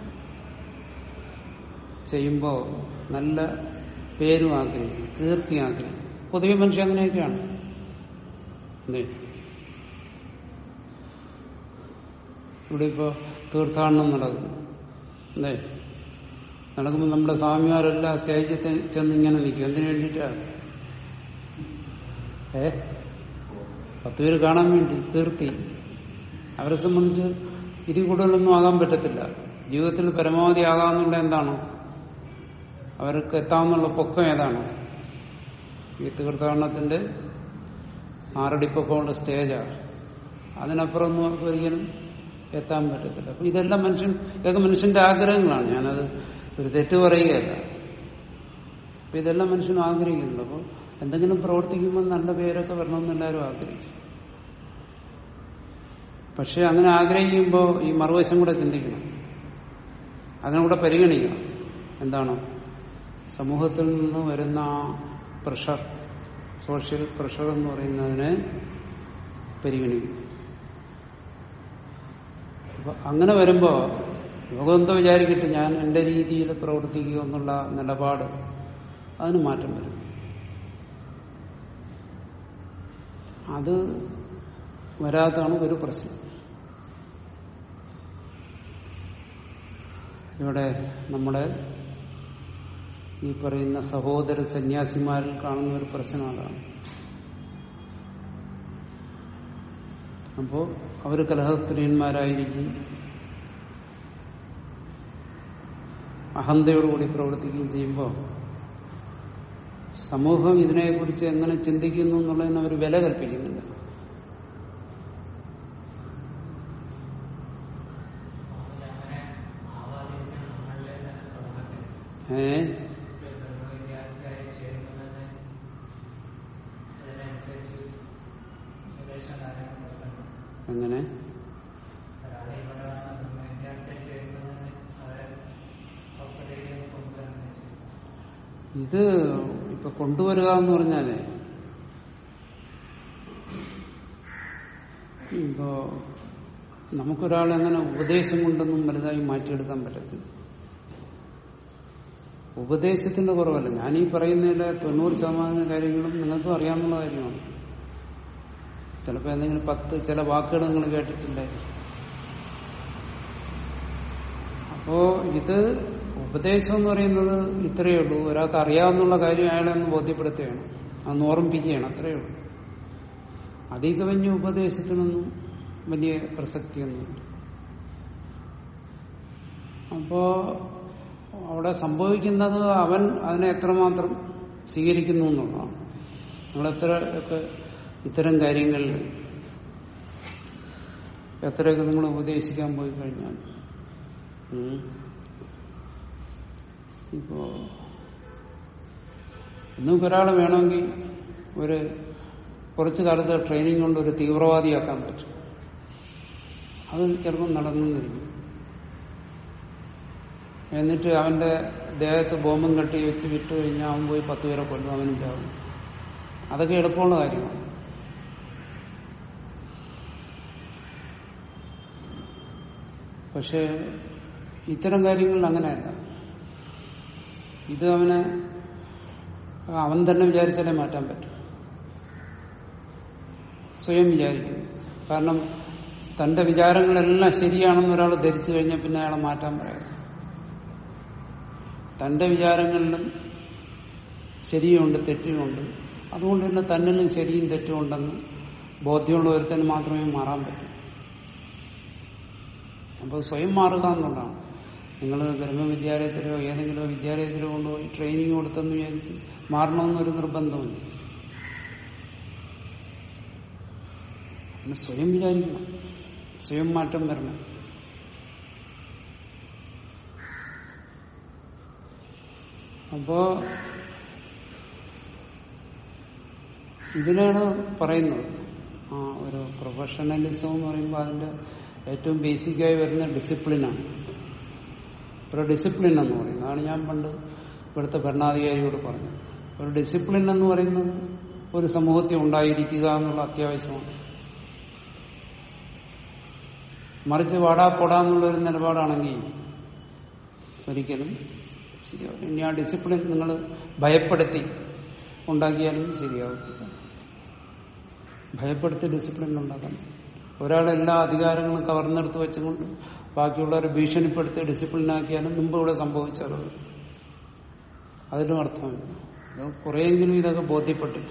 ചെയ്യുമ്പോൾ നല്ല പേരും ആഗ്രഹിക്കും കീർത്തി ആഗ്രഹിക്കും പൊതുവെ മനുഷ്യൻ അങ്ങനെയൊക്കെയാണ് എന്തേ ഇവിടെ ഇപ്പോ തീർത്ഥാടനം നടക്കുന്നു അല്ലേ നടക്കുമ്പോൾ നമ്മുടെ സ്വാമിമാരെല്ലാം സ്റ്റേജിൽ തെ- ചെന്ന് ഇങ്ങനെ നിൽക്കും എന്തിനു വേണ്ടിയിട്ടാ ഏ പത്ത് പേര് കാണാൻ വേണ്ടി കീർത്തി അവരെ സംബന്ധിച്ച് ഇതിൽ കൂടുതലൊന്നും ആകാൻ പറ്റത്തില്ല ജീവിതത്തിൽ പരമാവധി ആകാമെന്നുള്ള എന്താണ് അവർക്ക് എത്താമെന്നുള്ള പൊക്കം ഏതാണ് ഈ തീർത്ഥാടനത്തിന്റെ ആറടി പൊക്കമുള്ള സ്റ്റേജാണ് അതിനപ്പുറം ഒന്നും അവർക്ക് ഒരിക്കലും എത്താൻ പറ്റത്തില്ല അപ്പൊ ഇതെല്ലാം മനുഷ്യൻ ഇതൊക്കെ മനുഷ്യന്റെ ആഗ്രഹങ്ങളാണ് ഞാനത് ഒരു തെറ്റ് പറയുകയല്ല അപ്പൊ ഇതെല്ലാം മനുഷ്യനും ആഗ്രഹിക്കുന്നുണ്ട് അപ്പോൾ എന്തെങ്കിലും പ്രവർത്തിക്കുമ്പോൾ നല്ല പേരൊക്കെ വരണമെന്ന് എല്ലാവരും ആഗ്രഹിക്കും പക്ഷെ അങ്ങനെ ആഗ്രഹിക്കുമ്പോൾ ഈ മറുവശം കൂടെ ചിന്തിക്കണം അതിനെ കൂടെ പരിഗണിക്കണം എന്താണ് സമൂഹത്തിൽ നിന്ന് വരുന്ന പ്രഷർ സോഷ്യൽ പ്രഷർ എന്ന് പറയുന്നതിനെ പരിഗണിക്കും അപ്പൊ അങ്ങനെ വരുമ്പോ ലോകം എന്തോ വിചാരിക്കട്ടെ ഞാൻ എന്റെ രീതിയിൽ പ്രവർത്തിക്കുക എന്നുള്ള നിലപാട് അതിന് മാറ്റം വരും അത് വരാതാണ് ഒരു പ്രശ്നം ഇവിടെ നമ്മുടെ ഈ പറയുന്ന സഹോദര സന്യാസിമാരിൽ കാണുന്ന ഒരു പ്രശ്നം അതാണ് അപ്പോൾ അവർ കലഹപ്രിയന്മാരായിരിക്കും അഹന്തയോടുകൂടി പ്രവർത്തിക്കുകയും ചെയ്യുമ്പോൾ സമൂഹം ഇതിനെക്കുറിച്ച് എങ്ങനെ ചിന്തിക്കുന്നു എന്നുള്ളതിന് അവർ വില കൽപ്പിക്കുന്നില്ല ഏ എങ്ങനെ ഇത് ഇപ്പൊ കൊണ്ടുവരിക എന്ന് പറഞ്ഞാലേ ഇപ്പോ നമുക്കൊരാളെങ്ങനെ ഉപദേശം കൊണ്ടൊന്നും വലുതായി മാറ്റിയെടുക്കാൻ പറ്റത്തില്ല ഉപദേശത്തിന്റെ കുറവല്ല ഞാനീ പറയുന്നതിലെ തൊണ്ണൂറ് ശതമാനം കാര്യങ്ങളും നിങ്ങൾക്കും അറിയാവുന്ന കാര്യമാണ് ചിലപ്പോൾ എന്തെങ്കിലും പത്ത് ചില വാക്കുകൾ നിങ്ങൾ കേട്ടിട്ടില്ലായിരിക്കും അപ്പോ ഇത് ഉപദേശം എന്ന് പറയുന്നത് ഇത്രയേ ഉള്ളൂ ഒരാൾക്ക് അറിയാവുന്ന കാര്യം അയാളെ ഒന്ന് ബോധ്യപ്പെടുത്തുകയാണ് അന്ന് ഓർമ്മിപ്പിക്കുകയാണ് അത്രയേ ഉള്ളൂ അധിക വലിയ ഉപദേശത്തിനൊന്നും വലിയ പ്രസക്തിയൊന്നുമില്ല അപ്പോ അവിടെ സംഭവിക്കുന്നത് അവൻ അതിനെ എത്രമാത്രം സ്വീകരിക്കുന്നു എന്നുള്ളതാണ് നിങ്ങൾ എത്ര ഒക്കെ ഇത്തരം കാര്യങ്ങളിൽ എത്രയൊക്കെ നിങ്ങൾ ഉപദേശിക്കാൻ പോയി കഴിഞ്ഞാൽ ഉം. ഇപ്പോ നിങ്ങൾക്ക് ഒരാളെ വേണമെങ്കിൽ ഒരു കുറച്ചു കാലത്ത് ട്രെയിനിങ് കൊണ്ട് ഒരു തീവ്രവാദിയാക്കാൻ പറ്റും അത് ചിലപ്പോൾ നടന്നിരിക്കും എന്നിട്ട് അവന്റെ ദേഹത്ത് ബോംബും കെട്ടി വെച്ച് വിട്ടു കഴിഞ്ഞാൽ അവൻ പോയി പത്ത് പേരെ കൊല്ലും അവനും ചാവും അതൊക്കെ എളുപ്പമുള്ള കാര്യമാണ് പക്ഷെ ഇത്തരം കാര്യങ്ങളിൽ അങ്ങനെയല്ല ഇത് അവനെ അവൻ തന്നെ വിചാരിച്ചാലേ മാറ്റാൻ പറ്റും സ്വയം വിചാരിക്കും കാരണം തന്റെ വിചാരങ്ങളെല്ലാം ശരിയാണെന്ന് ഒരാൾ ധരിച്ചു കഴിഞ്ഞാൽ പിന്നെ അയാളെ മാറ്റാൻ പ്രയാസം തന്റെ വിചാരങ്ങളിലും ശരിയുണ്ട് തെറ്റുമുണ്ട് അതുകൊണ്ട് തന്നെ തന്നിലും ശരിയും തെറ്റും ഉണ്ടെന്ന് ബോധ്യമുള്ള ഒരുത്തന് മാത്രമേ മാറാൻ പറ്റൂ അപ്പോൾ സ്വയം മാറുക എന്നുള്ളതാണ് നിങ്ങൾ ബ്രഹ്മവിദ്യാലയത്തിലോ ഏതെങ്കിലും വിദ്യാലയത്തിലോ കൊണ്ടുപോയി ട്രെയിനിങ് കൊടുത്തെന്ന് വിചാരിച്ച് മാറണമെന്നൊരു നിർബന്ധമില്ല പിന്നെ സ്വയം വിചാരിക്കണം സ്വയം മാറ്റം വരണം അപ്പോ ഇതിനാണ് പറയുന്നത് ആ ഒരു പ്രൊഫഷണലിസം എന്ന് പറയുമ്പോൾ അതിന്റെ ഏറ്റവും ബേസിക്കായി വരുന്ന ഡിസിപ്ലിനാണ് ഒരു ഡിസിപ്ലിൻ എന്ന് പറയുന്നത് അതാണ് ഞാൻ പണ്ട് ഇവിടുത്തെ ഭരണാധികാരിയോട് പറഞ്ഞത് ഒരു ഡിസിപ്ലിൻ എന്ന് പറയുന്നത് ഒരു സമൂഹത്തിൽ ഉണ്ടായിരിക്കുക എന്നുള്ള അത്യാവശ്യമാണ് മറിച്ച് വാടാ പോടാ എന്നുള്ള ഒരു നിലപാടാണെങ്കിൽ ഒരിക്കലും ശരിയാവില്ല ഇനി ആ ഡിസിപ്ലിൻ നിങ്ങൾ ഭയപ്പെടുത്തി ഉണ്ടാക്കിയാലും ശരിയാവത്തില്ല ഭയപ്പെടുത്തി ഡിസിപ്ലിൻ ഉണ്ടാക്കാൻ ഒരാളെല്ലാ അധികാരങ്ങളും കവർന്നെടുത്ത് വെച്ചുകൊണ്ട് ബാക്കിയുള്ളവരെ ഭീഷണിപ്പെടുത്തി ഡിസിപ്ലിനാക്കിയാലും മുമ്പ് ഇവിടെ സംഭവിച്ചത് അതിനും അർത്ഥമില്ല ഇത് കുറെയെങ്കിലും ഇതൊക്കെ ബോധ്യപ്പെട്ടിട്ട്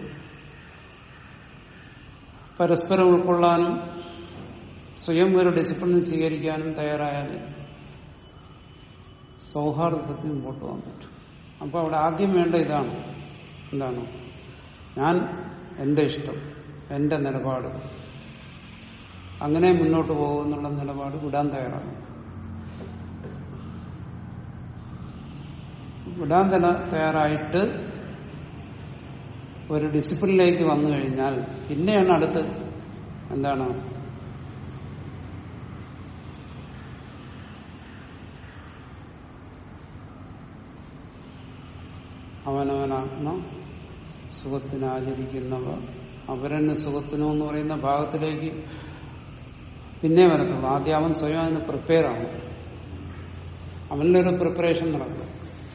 പരസ്പരം ഉൾക്കൊള്ളാനും സ്വയം ഒരു ഡിസിപ്ലിൻ സ്വീകരിക്കാനും തയ്യാറായാൽ സൗഹാർദ്ദത്തിൽ മുമ്പോട്ട് പോകാൻ പറ്റും അപ്പോൾ അവിടെ ആദ്യം വേണ്ട ഇതാണ് എന്താണ് ഞാൻ എന്റെ ഇഷ്ടം എന്റെ നിലപാട് അങ്ങനെ മുന്നോട്ട് പോകുമെന്നുള്ള നിലപാട് വിടാൻ തയ്യാറാണ് വിടാൻ തന്നെ തയ്യാറായിട്ട് ഒരു ഡിസിപ്ലിനിലേക്ക് വന്നു കഴിഞ്ഞാൽ പിന്നെയാണ് അടുത്ത് എന്താണ് അവനവനാത്മ സുഖത്തിന് ആചരിക്കുന്നവർ അവരെന്നെ സുഖത്തിനോ എന്ന് പറയുന്ന ഭാഗത്തിലേക്ക് പിന്നെ വരത്തുള്ളൂ ആദ്യം അവൻ സ്വയം അതിന് പ്രിപ്പയർ ആവും അവനിലൊരു പ്രിപ്പറേഷൻ നടക്കും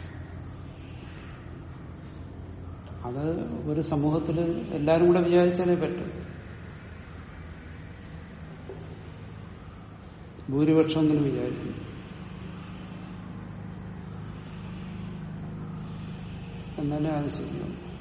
അത് ഒരു സമൂഹത്തിൽ എല്ലാരും കൂടെ വിചാരിച്ചാലേ പറ്റും ഭൂരിപക്ഷമെങ്കിലും വിചാരിക്കും എന്നാലേ അത് ശരിയാവും